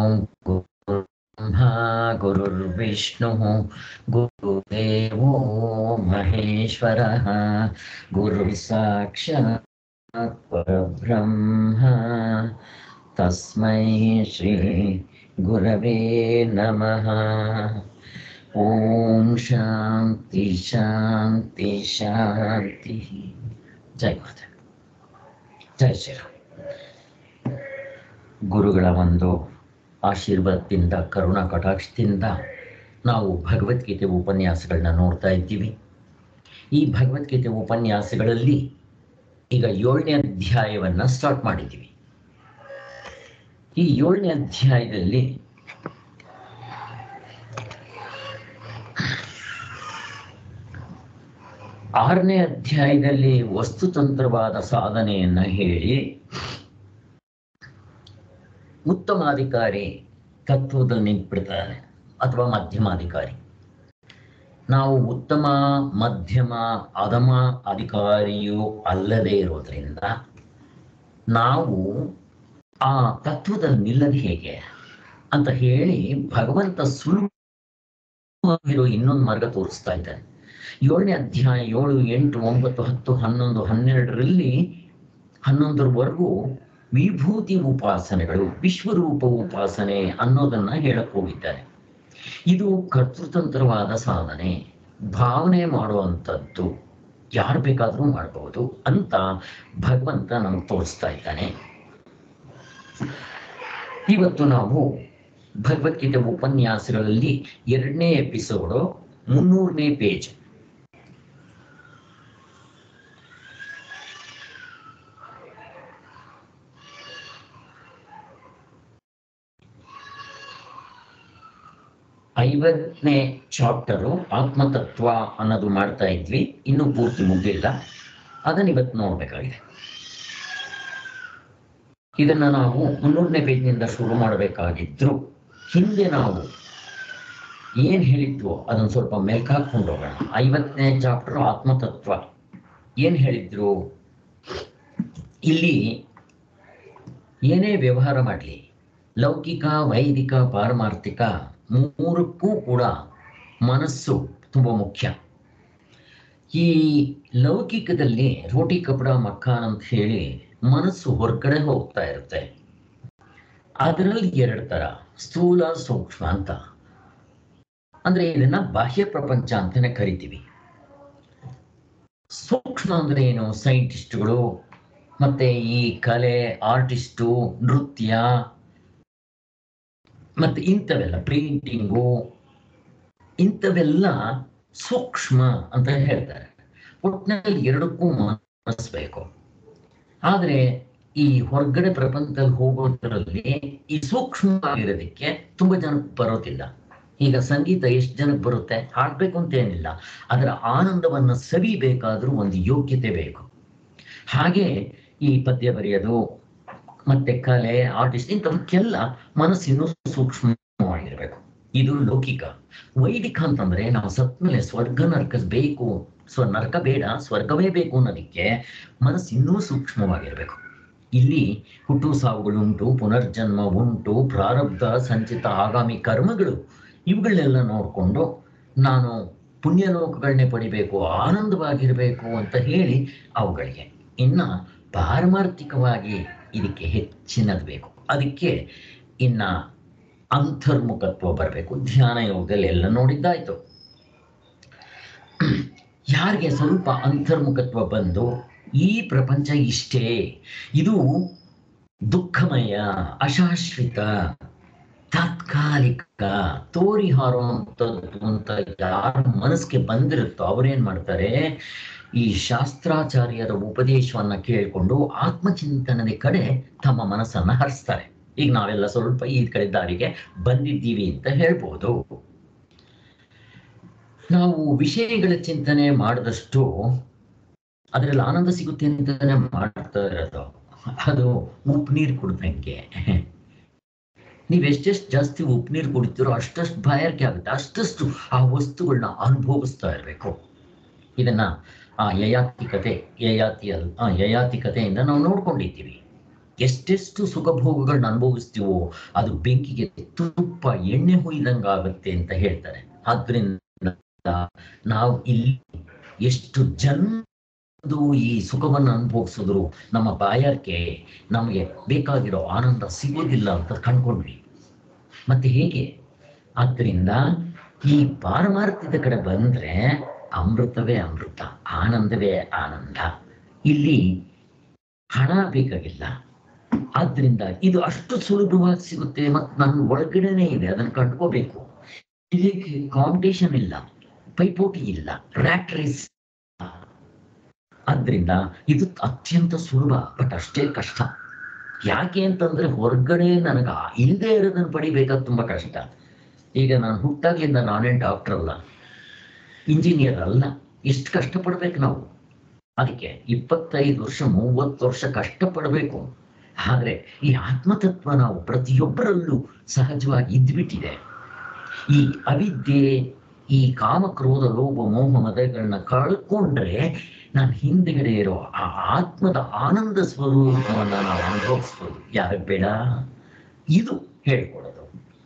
गुरुर्ब्रह्मा गुरुर्विष्णुः गुरुदेवो महेश्वरः गुरुः साक्षात् परब्रह्म तस्मै श्री गुरवे नमः ॐ शान्ति शान्ति शान्तिः जय माता ಜಯ ಶ್ರೀರಾಮ್ ಗುರುಗಳ ಒಂದು ಆಶೀರ್ವಾದದಿಂದ ಕರುಣಾ ಕಟಾಕ್ಷದಿಂದ ನಾವು ಭಗವದ್ಗೀತೆ ಉಪನ್ಯಾಸಗಳನ್ನ ನೋಡ್ತಾ ಇದ್ದೀವಿ ಈ ಭಗವದ್ಗೀತೆ ಉಪನ್ಯಾಸಗಳಲ್ಲಿ ಈಗ ಏಳನೇ ಅಧ್ಯಾಯವನ್ನು ಸ್ಟಾರ್ಟ್ ಮಾಡಿದ್ದೀವಿ ಈ ಏಳನೇ ಅಧ್ಯಾಯದಲ್ಲಿ ಆರನೇ ಅಧ್ಯಾಯದಲ್ಲಿ ವಸ್ತುತಂತ್ರವಾದ ಸಾಧನೆಯನ್ನ ಹೇಳಿ ಉತ್ತಮಾಧಿಕಾರಿ ತತ್ವದಲ್ಲಿ ನಿಂತ್ಬಿಡ್ತಾನೆ ಅಥವಾ ಮಧ್ಯಮಾಧಿಕಾರಿ ನಾವು ಉತ್ತಮ ಮಧ್ಯಮ ಅಧಮ ಅಧಿಕಾರಿಯೂ ಅಲ್ಲದೆ ಇರೋದ್ರಿಂದ ನಾವು ಆ ತತ್ವದಲ್ಲಿ ನಿಲ್ಲದೆ ಹೇಗೆ ಅಂತ ಹೇಳಿ ಭಗವಂತ ಸುಲಭ ಇನ್ನೊಂದು ಮಾರ್ಗ ತೋರಿಸ್ತಾ ಇದ್ದಾನೆ ಏಳನೇ ಅಧ್ಯಾಯ ಏಳು ಎಂಟು ಒಂಬತ್ತು ಹತ್ತು ಹನ್ನೊಂದು ಹನ್ನೆರಡರಲ್ಲಿ ಹನ್ನೊಂದರವರೆಗೂ ವಿಭೂತಿ ಉಪಾಸನೆಗಳು ವಿಶ್ವರೂಪ ಉಪಾಸನೆ ಅನ್ನೋದನ್ನ ಹೇಳಕ್ ಹೋಗಿದ್ದಾರೆ ಇದು ಕರ್ತೃತಂತ್ರವಾದ ಸಾಧನೆ ಭಾವನೆ ಮಾಡುವಂಥದ್ದು ಯಾರು ಬೇಕಾದರೂ ಮಾಡಬಹುದು ಅಂತ ಭಗವಂತ ನಮಗೆ ತೋರಿಸ್ತಾ ಇದ್ದಾನೆ ಇವತ್ತು ನಾವು ಭಗವದ್ಗೀತೆ ಉಪನ್ಯಾಸಗಳಲ್ಲಿ ಎರಡನೇ ಎಪಿಸೋಡು ಮುನ್ನೂರನೇ ಪೇಜ್ ಐವತ್ತನೇ ಚಾಪ್ಟರು ಆತ್ಮತತ್ವ ಅನ್ನೋದು ಮಾಡ್ತಾ ಇದ್ವಿ ಇನ್ನೂ ಪೂರ್ತಿ ಮುಗಿಲ್ಲ ಅದನ್ನ ಇವತ್ತು ನೋಡ್ಬೇಕಾಗಿದೆ ಇದನ್ನ ನಾವು ಮುನ್ನೂರನೇ ಪೇಜ್ನಿಂದ ಶುರು ಮಾಡಬೇಕಾಗಿದ್ರು ಹಿಂದೆ ನಾವು ಏನ್ ಹೇಳಿದ್ವು ಅದನ್ನ ಸ್ವಲ್ಪ ಮೆಲ್ಕಾಕೊಂಡು ಹೋಗೋಣ ಐವತ್ತನೇ ಚಾಪ್ಟರ್ ಆತ್ಮತತ್ವ ಏನ್ ಹೇಳಿದ್ರು ಇಲ್ಲಿ ಏನೇ ವ್ಯವಹಾರ ಮಾಡಲಿ ಲೌಕಿಕ ವೈದಿಕ ಪಾರಮಾರ್ಥಿಕ ಮೂರಕ್ಕೂ ಕೂಡ ಮನಸ್ಸು ತುಂಬ ಮುಖ್ಯ ಈ ಲೌಕಿಕದಲ್ಲಿ ರೋಟಿ ಕಪಡ ಮಕ್ಕಾನ್ ಅಂತ ಹೇಳಿ ಮನಸ್ಸು ಹೊರಗಡೆ ಹೋಗ್ತಾ ಇರುತ್ತೆ ಅದರಲ್ಲಿ ಎರಡು ತರ ಸ್ಥೂಲ ಸೂಕ್ಷ್ಮ ಅಂತ ಅಂದ್ರೆ ಇದನ್ನ ಬಾಹ್ಯ ಪ್ರಪಂಚ ಅಂತಾನೆ ಕರಿತೀವಿ ಸೂಕ್ಷ್ಮ ಅಂದ್ರೆ ಏನು ಸೈಂಟಿಸ್ಟ್ಗಳು ಮತ್ತೆ ಈ ಕಲೆ ಆರ್ಟಿಸ್ಟು ನೃತ್ಯ ಮತ್ತೆ ಇಂಥವೆಲ್ಲ ಪೇಂಟಿಂಗು ಇಂಥವೆಲ್ಲ ಸೂಕ್ಷ್ಮ ಅಂತ ಹೇಳ್ತಾರೆ ಒಟ್ಟಿನಲ್ಲಿ ಎರಡಕ್ಕೂ ಮನಸ್ಬೇಕು ಆದ್ರೆ ಈ ಹೊರಗಡೆ ಪ್ರಪಂಚದಲ್ಲಿ ಹೋಗೋದ್ರಲ್ಲಿ ಈ ಸೂಕ್ಷ್ಮ ಆಗಿರೋದಕ್ಕೆ ತುಂಬಾ ಜನಕ್ಕೆ ಬರೋದಿಲ್ಲ ಈಗ ಸಂಗೀತ ಎಷ್ಟು ಜನಕ್ಕೆ ಬರುತ್ತೆ ಹಾಡ್ಬೇಕು ಅಂತ ಏನಿಲ್ಲ ಅದರ ಆನಂದವನ್ನ ಸವಿಬೇಕಾದ್ರೂ ಒಂದು ಯೋಗ್ಯತೆ ಬೇಕು ಹಾಗೆ ಈ ಪದ್ಯ ಬರೆಯೋದು ಮತ್ತೆ ಕಲೆ ಆರ್ಟಿಸ್ಟ್ ಇಂಥವಕ್ಕೆಲ್ಲ ಮನಸ್ಸಿನ ಸೂಕ್ಷ್ಮವಾಗಿರ್ಬೇಕು ಇದು ಲೌಕಿಕ ವೈದಿಕ ಅಂತಂದ್ರೆ ನಾವು ಸತ್ ಮೇಲೆ ಸ್ವರ್ಗ ನರಕ ಬೇಕು ಸ್ವ ನರಕ ಬೇಡ ಸ್ವರ್ಗವೇ ಬೇಕು ಅನ್ನೋದಕ್ಕೆ ಮನಸ್ಸು ಇನ್ನೂ ಸೂಕ್ಷ್ಮವಾಗಿರ್ಬೇಕು ಇಲ್ಲಿ ಹುಟ್ಟು ಸಾವುಗಳುಂಟು ಪುನರ್ಜನ್ಮ ಉಂಟು ಪ್ರಾರಬ್ಧ ಸಂಚಿತ ಆಗಾಮಿ ಕರ್ಮಗಳು ಇವುಗಳನ್ನೆಲ್ಲ ನೋಡಿಕೊಂಡು ನಾನು ಪುಣ್ಯಲೋಕಗಳನ್ನೇ ಪಡಿಬೇಕು ಆನಂದವಾಗಿರಬೇಕು ಅಂತ ಹೇಳಿ ಅವುಗಳಿಗೆ ಇನ್ನ ಪಾರಮಾರ್ಥಿಕವಾಗಿ ಇದಕ್ಕೆ ಹೆಚ್ಚಿನದು ಬೇಕು ಅದಕ್ಕೆ ಇನ್ನ ಅಂತರ್ಮುಖತ್ವ ಬರಬೇಕು ಧ್ಯಾನ ಯೋಗದಲ್ಲಿ ಎಲ್ಲ ನೋಡಿದ್ದಾಯ್ತು ಯಾರಿಗೆ ಸ್ವಲ್ಪ ಅಂತರ್ಮುಖತ್ವ ಬಂದು ಈ ಪ್ರಪಂಚ ಇಷ್ಟೇ ಇದು ದುಃಖಮಯ ಅಶಾಶ್ವಿತ ತಾತ್ಕಾಲಿಕ ತೋರಿ ಹಾರುವಂಥದ್ದು ಅಂತ ಯಾರ ಮನಸ್ಸಿಗೆ ಬಂದಿರುತ್ತೋ ಅವ್ರೇನ್ ಮಾಡ್ತಾರೆ ಈ ಶಾಸ್ತ್ರಾಚಾರ್ಯರ ಉಪದೇಶವನ್ನ ಕೇಳಿಕೊಂಡು ಆತ್ಮಚಿಂತನದ ಕಡೆ ತಮ್ಮ ಮನಸ್ಸನ್ನ ಹರಿಸ್ತಾರೆ ಈಗ ನಾವೆಲ್ಲ ಸ್ವಲ್ಪ ಈ ಕಡೆ ದಾರಿಗೆ ಬಂದಿದ್ದೀವಿ ಅಂತ ಹೇಳ್ಬೋದು ನಾವು ವಿಷಯಗಳ ಚಿಂತನೆ ಮಾಡಿದಷ್ಟು ಅದರಲ್ಲಿ ಆನಂದ ಸಿಗುತ್ತೆ ಅಂತಾನೆ ಮಾಡ್ತಾ ಇರೋದು ಅದು ಉಪ್ಪು ನೀರು ಕುಡ್ದಂಗೆ ನೀವು ಎಷ್ಟೆಷ್ಟು ಜಾಸ್ತಿ ಉಪ್ಪು ನೀರು ಕುಡಿತೀರೋ ಅಷ್ಟಷ್ಟು ಬಾಯಾರಿಕೆ ಆಗುತ್ತೆ ಅಷ್ಟಷ್ಟು ಆ ವಸ್ತುಗಳನ್ನ ಅನುಭವಿಸ್ತಾ ಇರಬೇಕು ಇದನ್ನ ಆ ಯಯಾತಿಕತೆ ಯಯಾತಿ ಅಲ್ ಆ ಯಯಾತಿಕತೆಯಿಂದ ನಾವು ನೋಡ್ಕೊಂಡಿದ್ದೀವಿ ಎಷ್ಟೆಷ್ಟು ಸುಖಭೋಗಗಳನ್ನ ಅನುಭವಿಸ್ತೀವೋ ಅದು ಬೆಂಕಿಗೆ ತುಪ್ಪ ಎಣ್ಣೆ ಹುಯ್ದಂಗಾಗುತ್ತೆ ಅಂತ ಹೇಳ್ತಾರೆ ಆದ್ರಿಂದ ನಾವು ಇಲ್ಲಿ ಎಷ್ಟು ಜನ್ಮದು ಈ ಸುಖವನ್ನು ಅನುಭವಿಸಿದ್ರು ನಮ್ಮ ಬಾಯಾರಿಕೆ ನಮಗೆ ಬೇಕಾಗಿರೋ ಆನಂದ ಸಿಗೋದಿಲ್ಲ ಅಂತ ಕಂಡ್ಕೊಂಡ್ವಿ ಮತ್ತೆ ಹೇಗೆ ಆದ್ರಿಂದ ಈ ಪಾರಮಾರ್ಥ್ಯದ ಕಡೆ ಬಂದ್ರೆ ಅಮೃತವೇ ಅಮೃತ ಆನಂದವೇ ಆನಂದ ಇಲ್ಲಿ ಹಣ ಬೇಕಾಗಿಲ್ಲ ಆದ್ರಿಂದ ಇದು ಅಷ್ಟು ಸುಲಭವಾಗಿ ಸಿಗುತ್ತೆ ಮತ್ತು ನನ್ನ ಒಳಗಡೆನೆ ಇದೆ ಅದನ್ನು ಕಂಡ್ಕೋಬೇಕು ಇದಕ್ಕೆ ಕಾಂಪಿಟೇಷನ್ ಇಲ್ಲ ಪೈಪೋಟಿ ಇಲ್ಲ ರ್ಯಾಟ್ ರೇಸ್ ಆದ್ರಿಂದ ಇದು ಅತ್ಯಂತ ಸುಲಭ ಬಟ್ ಅಷ್ಟೇ ಕಷ್ಟ ಯಾಕೆ ಅಂತಂದ್ರೆ ಹೊರಗಡೆ ನನಗೆ ಇಲ್ಲದೆ ಇರೋದನ್ನ ಪಡಿಬೇಕಾದ್ ತುಂಬಾ ಕಷ್ಟ ಈಗ ನಾನು ಹುಟ್ಟಾಗ್ಲಿಂದ ನಾನೇನ್ ಡಾಕ್ಟರ್ ಅಲ್ಲ ಇಂಜಿನಿಯರ್ ಅಲ್ಲ ಎಷ್ಟು ಕಷ್ಟಪಡ್ಬೇಕು ನಾವು ಅದಕ್ಕೆ ಇಪ್ಪತ್ತೈದು ವರ್ಷ ಮೂವತ್ತು ವರ್ಷ ಕಷ್ಟಪಡಬೇಕು ಆದ್ರೆ ಈ ಆತ್ಮತತ್ವ ನಾವು ಪ್ರತಿಯೊಬ್ಬರಲ್ಲೂ ಸಹಜವಾಗಿ ಇದ್ಬಿಟ್ಟಿದೆ ಈ ಅವಿದ್ಯೆ ಈ ಕಾಮಕ್ರೋಧ ಲೋಭ ಮೋಹ ಮದಗಳನ್ನ ಕಳ್ಕೊಂಡ್ರೆ ನಾನು ಹಿಂದೆಗಡೆ ಇರೋ ಆ ಆತ್ಮದ ಆನಂದ ಸ್ವರೂಪವನ್ನ ನಾವು ಅನುಭವಿಸ್ಬೋದು ಯಾರಿಗೆ ಬೇಡ ಇದು ಹೇಳ್ಕೊಡೋದು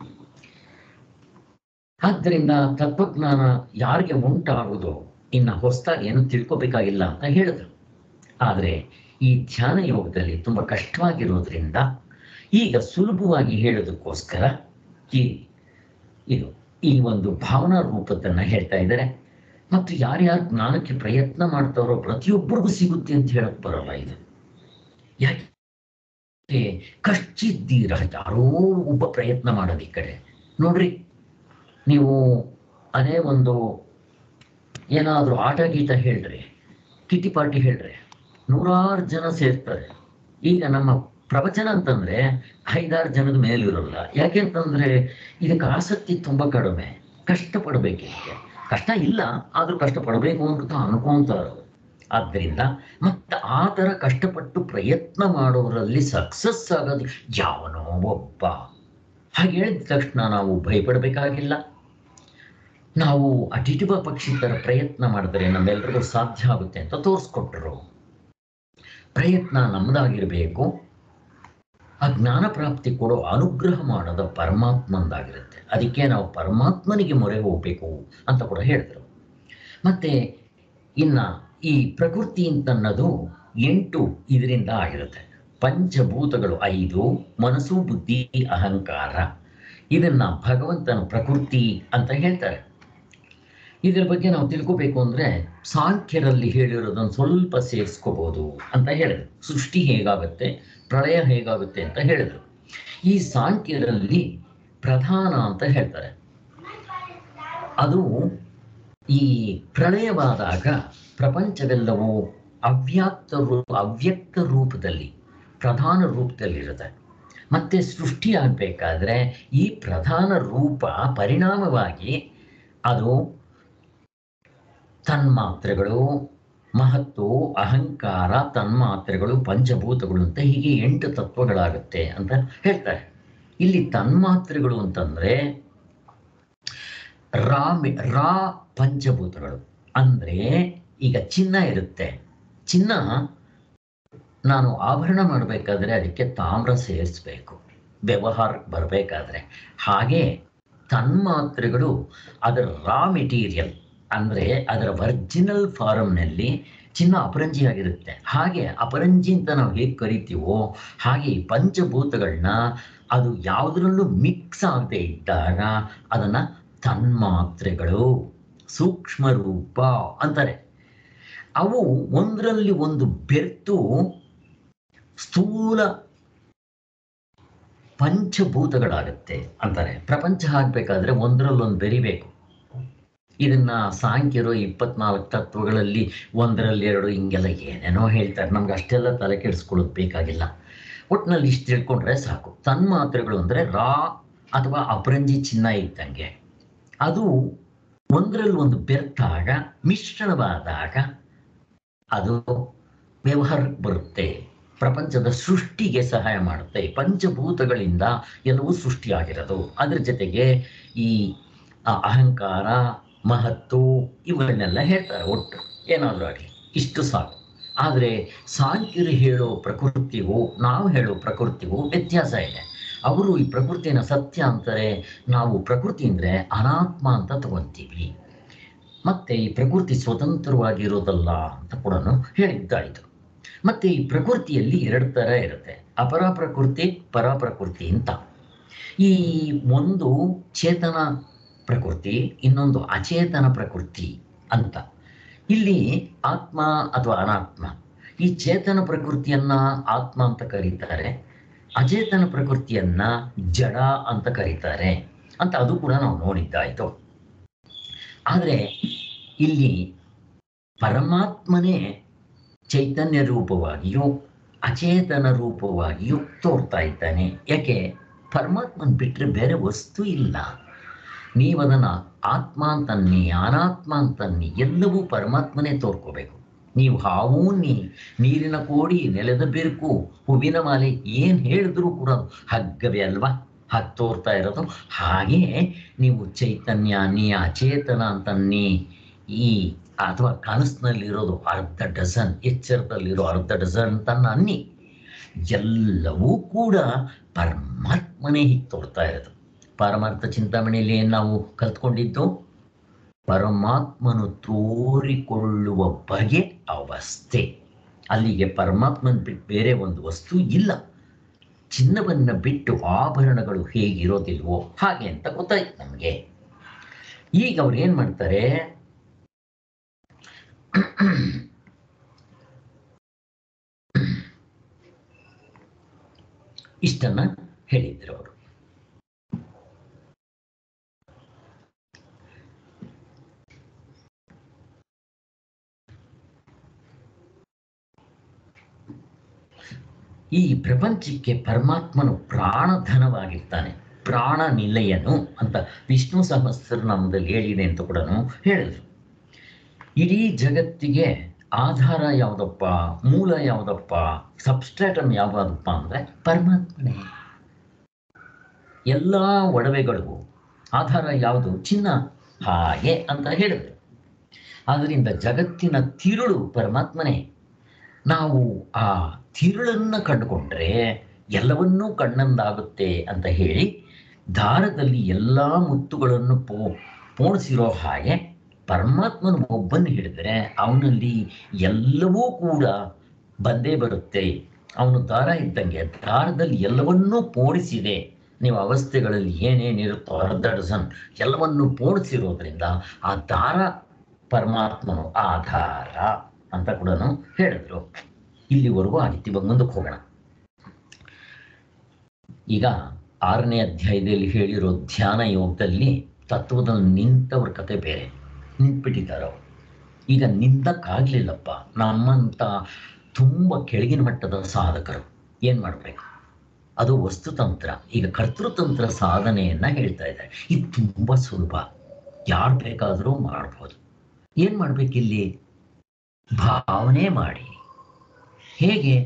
ಆದ್ದರಿಂದ ತತ್ವಜ್ಞಾನ ಯಾರಿಗೆ ಉಂಟಾಗುವುದು ಇನ್ನ ಹೊಸದಾಗಿ ಏನು ತಿಳ್ಕೊಬೇಕಾಗಿಲ್ಲ ಅಂತ ಹೇಳಿದ್ರು ಆದ್ರೆ ಈ ಧ್ಯಾನ ಯೋಗದಲ್ಲಿ ತುಂಬಾ ಕಷ್ಟವಾಗಿರೋದ್ರಿಂದ ಈಗ ಸುಲಭವಾಗಿ ಹೇಳೋದಕ್ಕೋಸ್ಕರ ಈ ಇದು ಈ ಒಂದು ಭಾವನಾ ರೂಪದನ್ನ ಹೇಳ್ತಾ ಇದ್ದಾರೆ ಮತ್ತು ಯಾರ್ಯಾರು ಜ್ಞಾನಕ್ಕೆ ಪ್ರಯತ್ನ ಮಾಡ್ತಾರೋ ಪ್ರತಿಯೊಬ್ಬರಿಗೂ ಸಿಗುತ್ತೆ ಅಂತ ಹೇಳಕ್ ಬರಲ್ಲ ಇದು ಯಾಕೆ ಕಷ್ಟಿದ್ದೀರ ಯಾರೋ ಒಬ್ಬ ಪ್ರಯತ್ನ ಮಾಡೋದು ಈ ಕಡೆ ನೋಡ್ರಿ ನೀವು ಅದೇ ಒಂದು ಏನಾದ್ರೂ ಆಟ ಗೀಟ ಹೇಳ್ರಿ ಕಿಟಿ ಪಾರ್ಟಿ ಹೇಳ್ರಿ ನೂರಾರು ಜನ ಸೇರ್ತಾರೆ ಈಗ ನಮ್ಮ ಪ್ರವಚನ ಅಂತಂದ್ರೆ ಐದಾರು ಜನದ ಮೇಲಿರೋಲ್ಲ ಯಾಕೆಂತಂದ್ರೆ ಇದಕ್ಕೆ ಆಸಕ್ತಿ ತುಂಬಾ ಕಡಿಮೆ ಕಷ್ಟಪಡ್ಬೇಕು ಇದಕ್ಕೆ ಕಷ್ಟ ಇಲ್ಲ ಆದ್ರೂ ಕಷ್ಟಪಡಬೇಕು ಅಂತ ಅನ್ಕೊಂತಾರೆ ಆದ್ದರಿಂದ ಮತ್ತೆ ಆ ಥರ ಕಷ್ಟಪಟ್ಟು ಪ್ರಯತ್ನ ಮಾಡೋರಲ್ಲಿ ಸಕ್ಸಸ್ ಆಗೋದು ಯಾವನೋ ಒಬ್ಬ ಹಾಗೆ ಹೇಳಿದ ತಕ್ಷಣ ನಾವು ಭಯಪಡಬೇಕಾಗಿಲ್ಲ ನಾವು ಅಟಿಟಿವ ಪಕ್ಷಿ ಥರ ಪ್ರಯತ್ನ ಮಾಡಿದ್ರೆ ನಮ್ಮೆಲ್ಲರಿಗೂ ಸಾಧ್ಯ ಆಗುತ್ತೆ ಅಂತ ತೋರಿಸ್ಕೊಟ್ರು ಪ್ರಯತ್ನ ನಮ್ಮದಾಗಿರಬೇಕು ಆ ಜ್ಞಾನ ಪ್ರಾಪ್ತಿ ಕೊಡೋ ಅನುಗ್ರಹ ಮಾಡೋದ ಪರಮಾತ್ಮಂದಾಗಿರುತ್ತೆ ಅದಕ್ಕೆ ನಾವು ಪರಮಾತ್ಮನಿಗೆ ಮೊರೆ ಹೋಗ್ಬೇಕು ಅಂತ ಕೂಡ ಹೇಳಿದ್ರು ಮತ್ತೆ ಇನ್ನ ಈ ಪ್ರಕೃತಿ ಅಂತನ್ನೋದು ಎಂಟು ಇದರಿಂದ ಆಗಿರುತ್ತೆ ಪಂಚಭೂತಗಳು ಐದು ಮನಸ್ಸು ಬುದ್ಧಿ ಅಹಂಕಾರ ಇದನ್ನ ಭಗವಂತನ ಪ್ರಕೃತಿ ಅಂತ ಹೇಳ್ತಾರೆ ಇದರ ಬಗ್ಗೆ ನಾವು ತಿಳ್ಕೋಬೇಕು ಅಂದ್ರೆ ಸಾಂಖ್ಯರಲ್ಲಿ ಹೇಳಿರೋದನ್ನು ಸ್ವಲ್ಪ ಸೇರಿಸ್ಕೋಬಹುದು ಅಂತ ಹೇಳಿದ್ರು ಸೃಷ್ಟಿ ಹೇಗಾಗುತ್ತೆ ಪ್ರಳಯ ಹೇಗಾಗುತ್ತೆ ಅಂತ ಹೇಳಿದ್ರು ಈ ಸಾಂಖ್ಯರಲ್ಲಿ ಪ್ರಧಾನ ಅಂತ ಹೇಳ್ತಾರೆ ಅದು ಈ ಪ್ರಳಯವಾದಾಗ ಪ್ರಪಂಚವೆಲ್ಲವೂ ಅವ್ಯಾಕ್ತ ರೂಪ ಅವ್ಯಕ್ತ ರೂಪದಲ್ಲಿ ಪ್ರಧಾನ ರೂಪದಲ್ಲಿರುತ್ತೆ ಮತ್ತೆ ಸೃಷ್ಟಿ ಆಗ್ಬೇಕಾದ್ರೆ ಈ ಪ್ರಧಾನ ರೂಪ ಪರಿಣಾಮವಾಗಿ ಅದು ತನ್ಮಾತ್ರೆಗಳು ಮಹತ್ತು ಅಹಂಕಾರ ತನ್ಮಾತ್ರೆಗಳು ಪಂಚಭೂತಗಳು ಅಂತ ಹೀಗೆ ಎಂಟು ತತ್ವಗಳಾಗುತ್ತೆ ಅಂತ ಹೇಳ್ತಾರೆ ಇಲ್ಲಿ ತನ್ಮಾತ್ರೆಗಳು ಅಂತಂದ್ರೆ ರಾ ಮಿ- ರಾ ಪಂಚಭೂತಗಳು ಅಂದ್ರೆ ಈಗ ಚಿನ್ನ ಇರುತ್ತೆ ಚಿನ್ನ ನಾನು ಆಭರಣ ಮಾಡಬೇಕಾದ್ರೆ ಅದಕ್ಕೆ ತಾಮ್ರ ಸೇರಿಸ್ಬೇಕು ವ್ಯವಹಾರಕ್ಕೆ ಬರಬೇಕಾದ್ರೆ ಹಾಗೆ ತನ್ಮಾತ್ರೆಗಳು ಅದರ ರಾ ಮೆಟೀರಿಯಲ್ ಅಂದ್ರೆ ಅದರ ಒರಿಜಿನಲ್ ಫಾರಮ್ನಲ್ಲಿ ಚಿನ್ನ ಅಪರಂಜಿಯಾಗಿರುತ್ತೆ ಹಾಗೆ ಅಪರಂಜಿ ಅಂತ ನಾವು ಹೇಗೆ ಕರಿತೀವೋ ಹಾಗೆ ಈ ಪಂಚಭೂತಗಳನ್ನ ಅದು ಯಾವುದರಲ್ಲೂ ಮಿಕ್ಸ್ ಆಗದೆ ಇದ್ದಾಗ ಅದನ್ನ ತನ್ಮಾತ್ರೆಗಳು ಸೂಕ್ಷ್ಮ ರೂಪ ಅಂತಾರೆ ಅವು ಒಂದರಲ್ಲಿ ಒಂದು ಬೆರ್ತು ಸ್ಥೂಲ ಪಂಚಭೂತಗಳಾಗುತ್ತೆ ಅಂತಾರೆ ಪ್ರಪಂಚ ಆಗ್ಬೇಕಾದ್ರೆ ಒಂದರಲ್ಲೊಂದು ಬೆರಿಬೇಕು ಇದನ್ನ ಸಾಂಖ್ಯರು ಇಪ್ಪತ್ನಾಲ್ಕು ತತ್ವಗಳಲ್ಲಿ ಒಂದರಲ್ಲಿ ಎರಡು ಹಿಂಗೆಲ್ಲ ಏನೇನೋ ಹೇಳ್ತಾರೆ ನಮ್ಗೆ ಅಷ್ಟೆಲ್ಲ ತಲೆ ಕೆಡಿಸ್ಕೊಳ್ಳೋದು ಬೇಕಾಗಿಲ್ಲ ಒಟ್ಟಿನಲ್ಲಿ ಇಷ್ಟು ತಿಳ್ಕೊಂಡ್ರೆ ಸಾಕು ತನ್ಮಾತ್ರೆಗಳು ಅಂದ್ರೆ ರಾ ಅಥವಾ ಅಪರಂಜಿ ಚಿನ್ನ ಇದ್ದಂಗೆ ಅದು ಒಂದರಲ್ಲಿ ಒಂದು ಬೆರ್ತಾಗ ಮಿಶ್ರಣವಾದಾಗ ಅದು ವ್ಯವಹಾರಕ್ಕೆ ಬರುತ್ತೆ ಪ್ರಪಂಚದ ಸೃಷ್ಟಿಗೆ ಸಹಾಯ ಮಾಡುತ್ತೆ ಪಂಚಭೂತಗಳಿಂದ ಎಲ್ಲವೂ ಸೃಷ್ಟಿಯಾಗಿರೋದು ಅದ್ರ ಜೊತೆಗೆ ಈ ಆ ಅಹಂಕಾರ ಮಹತ್ತು ಇವುಗಳನ್ನೆಲ್ಲ ಹೇಳ್ತಾರೆ ಒಟ್ಟು ಏನಾದರೂ ಆಗಲಿ ಇಷ್ಟು ಸಾಕು ಆದರೆ ಸಾಂಖ್ಯರು ಹೇಳೋ ಪ್ರಕೃತಿಗೂ ನಾವು ಹೇಳೋ ಪ್ರಕೃತಿಗೂ ವ್ಯತ್ಯಾಸ ಇದೆ ಅವರು ಈ ಪ್ರಕೃತಿನ ಸತ್ಯ ಅಂತಾರೆ ನಾವು ಪ್ರಕೃತಿ ಅಂದರೆ ಅನಾತ್ಮ ಅಂತ ತಗೊಂತೀವಿ ಮತ್ತೆ ಈ ಪ್ರಕೃತಿ ಸ್ವತಂತ್ರವಾಗಿರೋದಲ್ಲ ಅಂತ ಕೂಡ ಹೇಳಿದ್ದಾಯಿತು ಮತ್ತೆ ಈ ಪ್ರಕೃತಿಯಲ್ಲಿ ಎರಡು ಥರ ಇರುತ್ತೆ ಅಪರ ಪ್ರಕೃತಿ ಪರ ಪ್ರಕೃತಿ ಅಂತ ಈ ಒಂದು ಚೇತನ ಪ್ರಕೃತಿ ಇನ್ನೊಂದು ಅಚೇತನ ಪ್ರಕೃತಿ ಅಂತ ಇಲ್ಲಿ ಆತ್ಮ ಅಥವಾ ಅನಾತ್ಮ ಈ ಚೇತನ ಪ್ರಕೃತಿಯನ್ನ ಆತ್ಮ ಅಂತ ಕರೀತಾರೆ ಅಚೇತನ ಪ್ರಕೃತಿಯನ್ನ ಜಡ ಅಂತ ಕರೀತಾರೆ ಅಂತ ಅದು ಕೂಡ ನಾವು ನೋಡಿದ್ದಾಯ್ತು ಆದರೆ ಇಲ್ಲಿ ಪರಮಾತ್ಮನೇ ಚೈತನ್ಯ ರೂಪವಾಗಿಯೂ ಅಚೇತನ ರೂಪವಾಗಿಯೂ ತೋರ್ತಾ ಇದ್ದಾನೆ ಯಾಕೆ ಪರಮಾತ್ಮನ್ ಬಿಟ್ಟರೆ ಬೇರೆ ವಸ್ತು ಇಲ್ಲ ನೀವದನ್ನು ಆತ್ಮ ಅಂತನ್ನಿ ಅನಾತ್ಮ ಅಂತನ್ನಿ ಎಲ್ಲವೂ ಪರಮಾತ್ಮನೇ ತೋರ್ಕೋಬೇಕು ನೀವು ಹಾವು ನೀ ನೀರಿನ ಕೋಡಿ ನೆಲದ ಬಿರುಕು ಹೂವಿನ ಮಾಲೆ ಏನು ಹೇಳಿದ್ರೂ ಕೂಡ ಅದು ಹಗ್ಗವೇ ಅಲ್ವಾ ಹಾಗೆ ತೋರ್ತಾ ಇರೋದು ಹಾಗೆ ನೀವು ಚೈತನ್ಯ ನೀ ಅಚೇತನ ಅಂತನ್ನಿ ಈ ಅಥವಾ ಕನಸಿನಲ್ಲಿರೋದು ಅರ್ಧ ಡಜನ್ ಎಚ್ಚರದಲ್ಲಿರೋ ಅರ್ಧ ಡಜನ್ ಅಂತ ಅನ್ನಿ ಎಲ್ಲವೂ ಕೂಡ ಪರಮಾತ್ಮನೇ ಹೀಗೆ ತೋರ್ತಾ ಇರೋದು ಪಾರಮಾರ್ಥ ಚಿಂತಾಮಣಿಯಲ್ಲಿ ಏನು ನಾವು ಕಲ್ತ್ಕೊಂಡಿದ್ದು ಪರಮಾತ್ಮನು ತೋರಿಕೊಳ್ಳುವ ಬಗೆ ಅವಸ್ಥೆ ಅಲ್ಲಿಗೆ ಪರಮಾತ್ಮನ ಬಿಟ್ಟು ಬೇರೆ ಒಂದು ವಸ್ತು ಇಲ್ಲ ಚಿನ್ನವನ್ನ ಬಿಟ್ಟು ಆಭರಣಗಳು ಹೇಗಿರೋದಿಲ್ವೋ ಹಾಗೆ ಅಂತ ಗೊತ್ತಾಯ್ತು ನಮಗೆ ಈಗ ಅವ್ರು ಏನ್ ಮಾಡ್ತಾರೆ ಇಷ್ಟನ್ನ ಹೇಳಿದ್ರು ಅವರು ಈ ಪ್ರಪಂಚಕ್ಕೆ ಪರಮಾತ್ಮನು ಪ್ರಾಣಧನವಾಗಿರ್ತಾನೆ ಪ್ರಾಣ ನಿಲಯನು ಅಂತ ವಿಷ್ಣು ಸಹಸ್ರನಾಮದಲ್ಲಿ ಹೇಳಿದೆ ಅಂತ ಕೂಡ ಹೇಳಿದ್ರು ಇಡೀ ಜಗತ್ತಿಗೆ ಆಧಾರ ಯಾವುದಪ್ಪ ಮೂಲ ಯಾವುದಪ್ಪ ಸಬ್ಸ್ಟ್ರೇಟಮ್ ಯಾವುದಪ್ಪ ಅಂದರೆ ಪರಮಾತ್ಮನೇ ಎಲ್ಲ ಒಡವೆಗಳಿಗೂ ಆಧಾರ ಯಾವುದು ಚಿನ್ನ ಹಾಗೆ ಅಂತ ಹೇಳಿದ್ರು ಆದ್ದರಿಂದ ಜಗತ್ತಿನ ತಿರುಳು ಪರಮಾತ್ಮನೇ ನಾವು ಆ ತಿರುಳನ್ನು ಕಂಡುಕೊಂಡ್ರೆ ಎಲ್ಲವನ್ನೂ ಕಣ್ಣಂದಾಗುತ್ತೆ ಅಂತ ಹೇಳಿ ದಾರದಲ್ಲಿ ಎಲ್ಲ ಮುತ್ತುಗಳನ್ನು ಪೋ ಪೋಣಿಸಿರೋ ಹಾಗೆ ಪರಮಾತ್ಮನ ಒಬ್ಬನ್ನು ಹಿಡಿದ್ರೆ ಅವನಲ್ಲಿ ಎಲ್ಲವೂ ಕೂಡ ಬಂದೇ ಬರುತ್ತೆ ಅವನು ದಾರ ಇದ್ದಂಗೆ ದಾರದಲ್ಲಿ ಎಲ್ಲವನ್ನೂ ಪೋಣಿಸಿದೆ ನೀವು ಅವಸ್ಥೆಗಳಲ್ಲಿ ಏನೇನಿರುತ್ತೋ ಅರ್ಧ ಡಜನ್ ಎಲ್ಲವನ್ನೂ ಪೋಣಿಸಿರೋದ್ರಿಂದ ಆ ದಾರ ಪರಮಾತ್ಮನು ಆಧಾರ ಅಂತ ಕೂಡ ಹೇಳಿದ್ರು ಇಲ್ಲಿವರೆಗೂ ಆಗಿತ್ತು ಇವಾಗ ಮುಂದಕ್ಕೆ ಹೋಗೋಣ ಈಗ ಆರನೇ ಅಧ್ಯಾಯದಲ್ಲಿ ಹೇಳಿರೋ ಧ್ಯಾನ ಯೋಗದಲ್ಲಿ ತತ್ವದಲ್ಲಿ ನಿಂತವ್ರ ಕತೆ ಬೇರೆ ನಿಂತ್ಬಿಟ್ಟಿದ್ದಾರೆ ಅವರು ಈಗ ನಿಂತಕ್ಕಾಗ್ಲಿಲ್ಲಪ್ಪ ನಮ್ಮಂತ ತುಂಬ ಕೆಳಗಿನ ಮಟ್ಟದ ಸಾಧಕರು ಏನು ಮಾಡಬೇಕು ಅದು ವಸ್ತುತಂತ್ರ ಈಗ ಕರ್ತೃತಂತ್ರ ಸಾಧನೆಯನ್ನ ಹೇಳ್ತಾ ಇದ್ದಾರೆ ಇದು ತುಂಬ ಸುಲಭ ಯಾರು ಬೇಕಾದರೂ ಮಾಡ್ಬೋದು ಏನು ಮಾಡ್ಬೇಕಿಲ್ಲಿ ಭಾವನೆ ಮಾಡಿ ಹೇಗೆ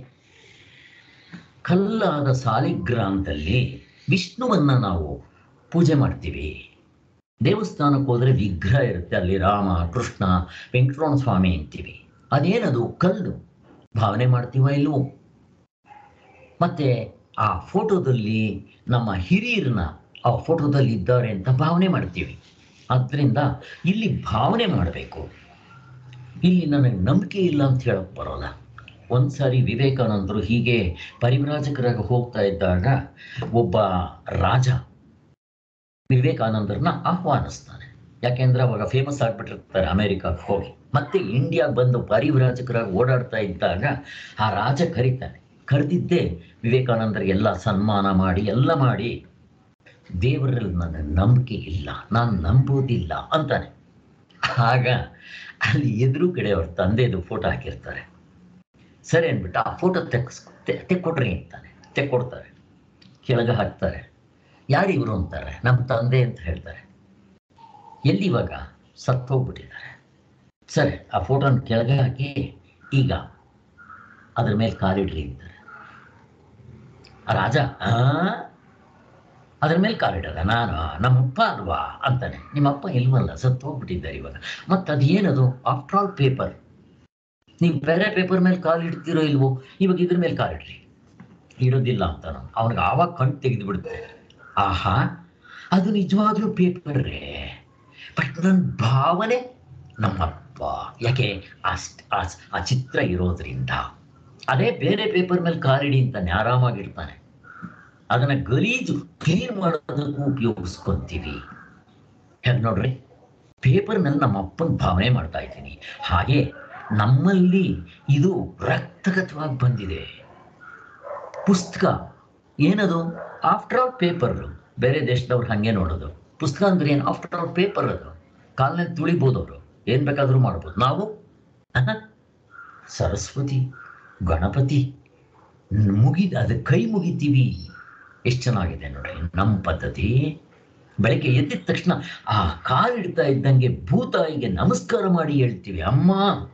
ಕಲ್ಲಾದ ಸಾಲಿಗ್ರಾಮದಲ್ಲಿ ವಿಷ್ಣುವನ್ನ ನಾವು ಪೂಜೆ ಮಾಡ್ತೀವಿ ದೇವಸ್ಥಾನಕ್ಕೆ ಹೋದ್ರೆ ವಿಗ್ರಹ ಇರುತ್ತೆ ಅಲ್ಲಿ ರಾಮ ಕೃಷ್ಣ ವೆಂಕಟರಮಣ ಸ್ವಾಮಿ ಅಂತೀವಿ ಅದೇನದು ಕಲ್ಲು ಭಾವನೆ ಮಾಡ್ತೀವ ಇಲ್ವೋ ಮತ್ತೆ ಆ ಫೋಟೋದಲ್ಲಿ ನಮ್ಮ ಹಿರಿಯರನ್ನ ಆ ಫೋಟೋದಲ್ಲಿ ಇದ್ದಾರೆ ಅಂತ ಭಾವನೆ ಮಾಡ್ತೀವಿ ಆದ್ದರಿಂದ ಇಲ್ಲಿ ಭಾವನೆ ಮಾಡಬೇಕು ಇಲ್ಲಿ ನನಗೆ ನಂಬಿಕೆ ಇಲ್ಲ ಅಂತ ಹೇಳಕ್ ಬರೋಲ್ಲ ಒಂದ್ಸಾರಿ ವಿವೇಕಾನಂದರು ಹೀಗೆ ಪರಿವ್ರಾಜಕರಾಗಿ ಹೋಗ್ತಾ ಇದ್ದಾಗ ಒಬ್ಬ ರಾಜ ವಿವೇಕಾನಂದರನ್ನ ಆಹ್ವಾನಿಸ್ತಾನೆ ಯಾಕೆಂದ್ರೆ ಅವಾಗ ಫೇಮಸ್ ಆಗ್ಬಿಟ್ಟಿರ್ತಾರೆ ಅಮೆರಿಕಕ್ಕೆ ಹೋಗಿ ಮತ್ತೆ ಇಂಡಿಯಾಗೆ ಬಂದು ಪರಿವ್ರಾಜಕರಾಗಿ ಓಡಾಡ್ತಾ ಇದ್ದಾಗ ಆ ರಾಜ ಕರೀತಾನೆ ಕರೆದಿದ್ದೇ ವಿವೇಕಾನಂದರಿಗೆಲ್ಲ ಸನ್ಮಾನ ಮಾಡಿ ಎಲ್ಲ ಮಾಡಿ ದೇವರಲ್ಲಿ ನನ್ನ ನಂಬಿಕೆ ಇಲ್ಲ ನಾನು ನಂಬೋದಿಲ್ಲ ಅಂತಾನೆ ಆಗ ಅಲ್ಲಿ ಎದುರು ಕಡೆ ಅವ್ರ ತಂದೆದು ಫೋಟೋ ಹಾಕಿರ್ತಾರೆ ಸರಿ ಅಂದ್ಬಿಟ್ಟು ಆ ಫೋಟೋ ತೆಗ್ಸ್ ತೆಕ್ಕೊಡ್ರಿ ಅಂತಾನೆ ತೆಕ್ಕೊಡ್ತಾರೆ ಕೆಳಗೆ ಹಾಕ್ತಾರೆ ಯಾರು ಇವರು ಅಂತಾರೆ ನಮ್ಮ ತಂದೆ ಅಂತ ಹೇಳ್ತಾರೆ ಎಲ್ಲಿ ಇವಾಗ ಸತ್ತೋಗ್ಬಿಟ್ಟಿದ್ದಾರೆ ಸರಿ ಆ ಫೋಟೋನ ಕೆಳಗೆ ಹಾಕಿ ಈಗ ಅದ್ರ ಮೇಲೆ ಕಾಲಿಡ್ರಿ ಅಂತಾರೆ ಆ ರಾಜ ಆ ಅದ್ರ ಮೇಲೆ ಕಾಲಿಡಲ್ಲ ನಾನು ನಮ್ಮಪ್ಪ ಅಲ್ವಾ ಅಂತಾನೆ ನಿಮ್ಮಪ್ಪ ಇಲ್ವಲ್ಲ ಸತ್ತು ಹೋಗ್ಬಿಟ್ಟಿದ್ದಾರೆ ಇವಾಗ ಮತ್ತು ಅದೇನದು ಆಫ್ಟರ್ ಆಲ್ ಪೇಪರ್ ನೀವು ಬೇರೆ ಪೇಪರ್ ಮೇಲೆ ಕಾಲು ಇಡ್ತೀರೋ ಇಲ್ವೋ ಇವಾಗ ಇದ್ರ ಮೇಲೆ ಕಾಲಿಡ್ರಿ ಇರೋದಿಲ್ಲ ಅಂತ ನಾನು ಅವನಿಗೆ ಆವಾಗ ಕಣ್ ತೆಗೆದು ಬಿಡುತ್ತೆ ಆಹಾ ಅದು ನಿಜವಾಗ್ಲೂ ಪೇಪರ್ರೇ ಬಟ್ ನನ್ನ ಭಾವನೆ ನಮ್ಮಪ್ಪ ಯಾಕೆ ಆ ಸ್ಟ್- ಆ ಸ್- ಆ ಚಿತ್ರ ಇರೋದ್ರಿಂದ ಅದೇ ಬೇರೆ ಪೇಪರ್ ಮೇಲೆ ಕಾಲಿಡಿ ಅಂತ ಆರಾಮಾಗಿರ್ತಾನೆ ಅದನ್ನ ಗಲೀಜು ಕ್ಲೀನ್ ಮಾಡೋದಕ್ಕೂ ಉಪಯೋಗಿಸ್ಕೊಂತೀವಿ ಹೇಗೆ ನೋಡ್ರಿ ಪೇಪರ್ ಮೇಲೆ ನಮ್ಮ ಅಪ್ಪನ ಭಾವನೆ ಮಾಡ್ತಾ ಇದ್ದೀನಿ ಹಾಗೆ ನಮ್ಮಲ್ಲಿ ಇದು ರಕ್ತಗತವಾಗಿ ಬಂದಿದೆ ಪುಸ್ತಕ ಏನದು ಆಫ್ಟರ್ ಆಲ್ ಪೇಪರ್ ಬೇರೆ ದೇಶದವ್ರು ಹಂಗೆ ನೋಡೋದು ಪುಸ್ತಕ ಅಂದ್ರೆ ಏನು ಆಫ್ಟರ್ ಆಲ್ ಪೇಪರ್ ಅದು ಕಾಲ್ನಲ್ಲಿ ತುಳಿಬೋದು ಅವರು ಏನ್ ಬೇಕಾದ್ರೂ ಮಾಡ್ಬೋದು ನಾವು ಆಹಾ, ಸರಸ್ವತಿ ಗಣಪತಿ ಮುಗಿದ ಅದು ಕೈ ಮುಗಿತೀವಿ ಎಷ್ಟು ಚೆನ್ನಾಗಿದೆ ನೋಡ್ರಿ ನಮ್ಮ ಪದ್ಧತಿ ಬೆಳಗ್ಗೆ ಎದ್ದಿದ ತಕ್ಷಣ ಆ ಕಾಲಿಡ್ತಾ ಇದ್ದಂಗೆ ಭೂತಾಯಿಗೆ ನಮಸ್ಕಾರ ಮಾಡಿ ಹೇಳ್ತೀವಿ ಅಮ್ಮ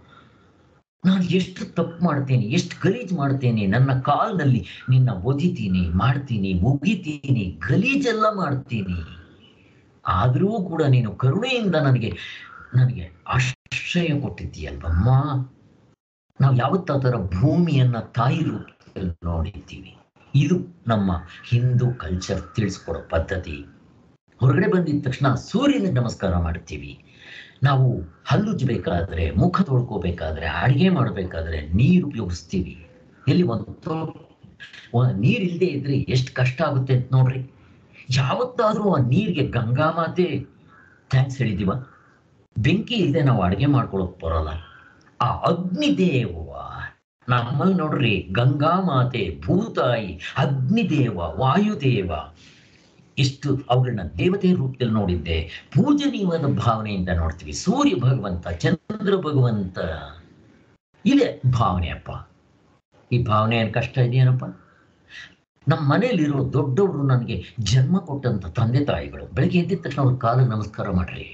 ನಾನು ಎಷ್ಟು ತಪ್ಪು ಮಾಡ್ತೇನೆ ಎಷ್ಟು ಗಲೀಜ್ ಮಾಡ್ತೇನೆ ನನ್ನ ಕಾಲ್ನಲ್ಲಿ ನಿನ್ನ ಒದಿತೀನಿ ಮಾಡ್ತೀನಿ ಮುಗಿತೀನಿ ಗಲೀಜೆಲ್ಲ ಮಾಡ್ತೀನಿ ಆದರೂ ಕೂಡ ನೀನು ಕರುಣೆಯಿಂದ ನನಗೆ ನನಗೆ ಆಶ್ರಯ ಕೊಟ್ಟಿದ್ದೀಯಲ್ವಮ್ಮ ನಾವು ಯಾವತ್ತ ಥರ ಭೂಮಿಯನ್ನ ತಾಯಿ ರೂಪದಲ್ಲಿ ನೋಡಿದ್ದೀವಿ ಇದು ನಮ್ಮ ಹಿಂದೂ ಕಲ್ಚರ್ ತಿಳಿಸ್ಕೊಡೋ ಪದ್ಧತಿ ಹೊರಗಡೆ ಬಂದಿದ ತಕ್ಷಣ ಸೂರ್ಯನಿಗೆ ನಮಸ್ಕಾರ ಮಾಡ್ತೀವಿ ನಾವು ಹಲ್ಲುಜ್ಜಬೇಕಾದ್ರೆ ಮುಖ ತೊಳ್ಕೋಬೇಕಾದ್ರೆ ಅಡಿಗೆ ಮಾಡಬೇಕಾದ್ರೆ ನೀರು ಉಪಯೋಗಿಸ್ತೀವಿ ಎಲ್ಲಿ ಒಂದು ನೀರು ಇಲ್ಲದೆ ಇದ್ರೆ ಎಷ್ಟು ಕಷ್ಟ ಆಗುತ್ತೆ ಅಂತ ನೋಡ್ರಿ ಯಾವತ್ತಾದ್ರೂ ಆ ನೀರಿಗೆ ಗಂಗಾ ಮಾತೆ ಥ್ಯಾಂಕ್ಸ್ ಹೇಳಿದೀವ ಬೆಂಕಿ ಇಲ್ಲದೆ ನಾವು ಅಡಿಗೆ ಮಾಡ್ಕೊಳಕ್ ಬರೋಲ್ಲ ಆ ಅಗ್ನಿದೇವ ನಮ್ಮಲ್ಲಿ ನೋಡ್ರಿ ಗಂಗಾ ಮಾತೆ ಭೂತಾಯಿ ಅಗ್ನಿದೇವ ವಾಯುದೇವ ಇಷ್ಟು ಅವುಗಳನ್ನ ದೇವತೆ ರೂಪದಲ್ಲಿ ನೋಡಿದ್ದೆ ಪೂಜನೀಯವಾದ ಭಾವನೆಯಿಂದ ನೋಡ್ತೀವಿ ಸೂರ್ಯ ಭಗವಂತ ಚಂದ್ರ ಭಗವಂತ ಇದೆ ಭಾವನೆ ಅಪ್ಪ ಈ ಭಾವನೆ ಏನ್ ಕಷ್ಟ ಇದೆಯೇನಪ್ಪ ನಮ್ಮ ಮನೆಯಲ್ಲಿರೋ ದೊಡ್ಡವರು ನನಗೆ ಜನ್ಮ ಕೊಟ್ಟಂತ ತಂದೆ ತಾಯಿಗಳು ಬೆಳಗ್ಗೆ ಎದ್ದಿದ ತಕ್ಷಣ ಅವ್ರ ಕಾಲಿಗೆ ನಮಸ್ಕಾರ ಮಾಡ್ರಿ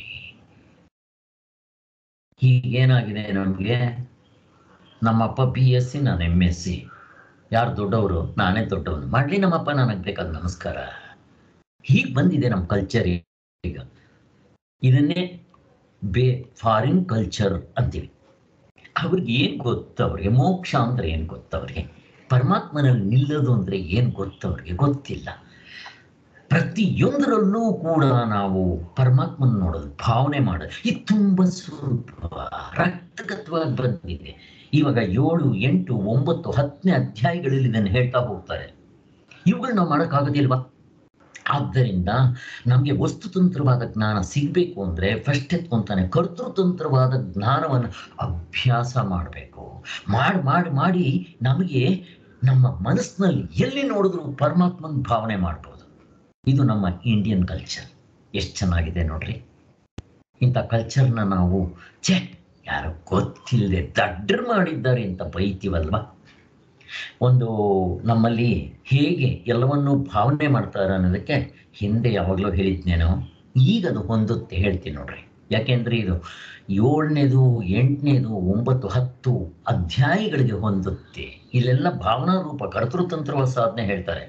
ಹೀಗೇನಾಗಿದೆ ನಮಗೆ ನಮ್ಮಪ್ಪ ಬಿ ಎಸ್ ಸಿ ನಾನು ಎಮ್ ಎಸ್ ಸಿ ಯಾರು ದೊಡ್ಡವರು ನಾನೇ ದೊಡ್ಡವನು ಮಾಡ್ಲಿ ನಮ್ಮಪ್ಪ ನನಗೆ ಬೇಕಾದ ನಮಸ್ಕಾರ ಹೀಗೆ ಬಂದಿದೆ ನಮ್ಮ ಕಲ್ಚರ್ ಈಗ ಇದನ್ನೇ ಬೇ ಫಾರಿನ್ ಕಲ್ಚರ್ ಅಂತೀವಿ ಅವ್ರಿಗೆ ಏನು ಗೊತ್ತು ಅವ್ರಿಗೆ ಮೋಕ್ಷ ಅಂದ್ರೆ ಏನು ಗೊತ್ತು ಅವ್ರಿಗೆ ಪರಮಾತ್ಮನಲ್ಲಿ ನಿಲ್ಲೋದು ಅಂದ್ರೆ ಏನು ಗೊತ್ತು ಅವ್ರಿಗೆ ಗೊತ್ತಿಲ್ಲ ಪ್ರತಿಯೊಂದರಲ್ಲೂ ಕೂಡ ನಾವು ಪರಮಾತ್ಮನ ನೋಡೋದು ಭಾವನೆ ಮಾಡೋದು ಇದು ತುಂಬ ಸ್ವಲ್ಪ ರಕ್ತಗತವಾಗಿ ಬಂದಿದೆ ಇವಾಗ ಏಳು ಎಂಟು ಒಂಬತ್ತು ಹತ್ತನೇ ಅಧ್ಯಾಯಗಳಲ್ಲಿ ಇದನ್ನು ಹೇಳ್ತಾ ಹೋಗ್ತಾರೆ ಇವುಗಳು ನಾವು ಮಾಡೋಕ್ಕಾಗೋದಿಲ್ವಾ ಆದ್ದರಿಂದ ನಮಗೆ ವಸ್ತುತಂತ್ರವಾದ ಜ್ಞಾನ ಸಿಗಬೇಕು ಅಂದರೆ ಫಸ್ಟ್ ಎತ್ಕೊಂತಾನೆ ಕರ್ತೃತಂತ್ರವಾದ ಜ್ಞಾನವನ್ನು ಅಭ್ಯಾಸ ಮಾಡಬೇಕು ಮಾಡಿ ಮಾಡಿ ಮಾಡಿ ನಮಗೆ ನಮ್ಮ ಮನಸ್ಸಿನಲ್ಲಿ ಎಲ್ಲಿ ನೋಡಿದ್ರು ಪರಮಾತ್ಮನ ಭಾವನೆ ಮಾಡ್ಬೋದು ಇದು ನಮ್ಮ ಇಂಡಿಯನ್ ಕಲ್ಚರ್ ಎಷ್ಟು ಚೆನ್ನಾಗಿದೆ ನೋಡ್ರಿ ಇಂಥ ಕಲ್ಚರ್ನ ನಾವು ಛೇ ಯಾರು ಗೊತ್ತಿಲ್ಲದೆ ದಡ್ಡರ್ ಮಾಡಿದ್ದಾರೆ ಅಂತ ಬೈತೀವಲ್ವಾ ಒಂದು ನಮ್ಮಲ್ಲಿ ಹೇಗೆ ಎಲ್ಲವನ್ನೂ ಭಾವನೆ ಮಾಡ್ತಾರೆ ಅನ್ನೋದಕ್ಕೆ ಹಿಂದೆ ಯಾವಾಗಲೂ ಹೇಳಿದ್ನೇನೋ ಈಗ ಅದು ಹೊಂದುತ್ತೆ ಹೇಳ್ತೀನಿ ನೋಡ್ರಿ ಯಾಕೆಂದ್ರೆ ಇದು ಏಳನೇದು ಎಂಟನೇದು ಒಂಬತ್ತು ಹತ್ತು ಅಧ್ಯಾಯಗಳಿಗೆ ಹೊಂದುತ್ತೆ ಇಲ್ಲೆಲ್ಲ ಭಾವನಾ ರೂಪ ಕರ್ತೃತಂತ್ರವಾದ ಸಾಧನೆ ಹೇಳ್ತಾರೆ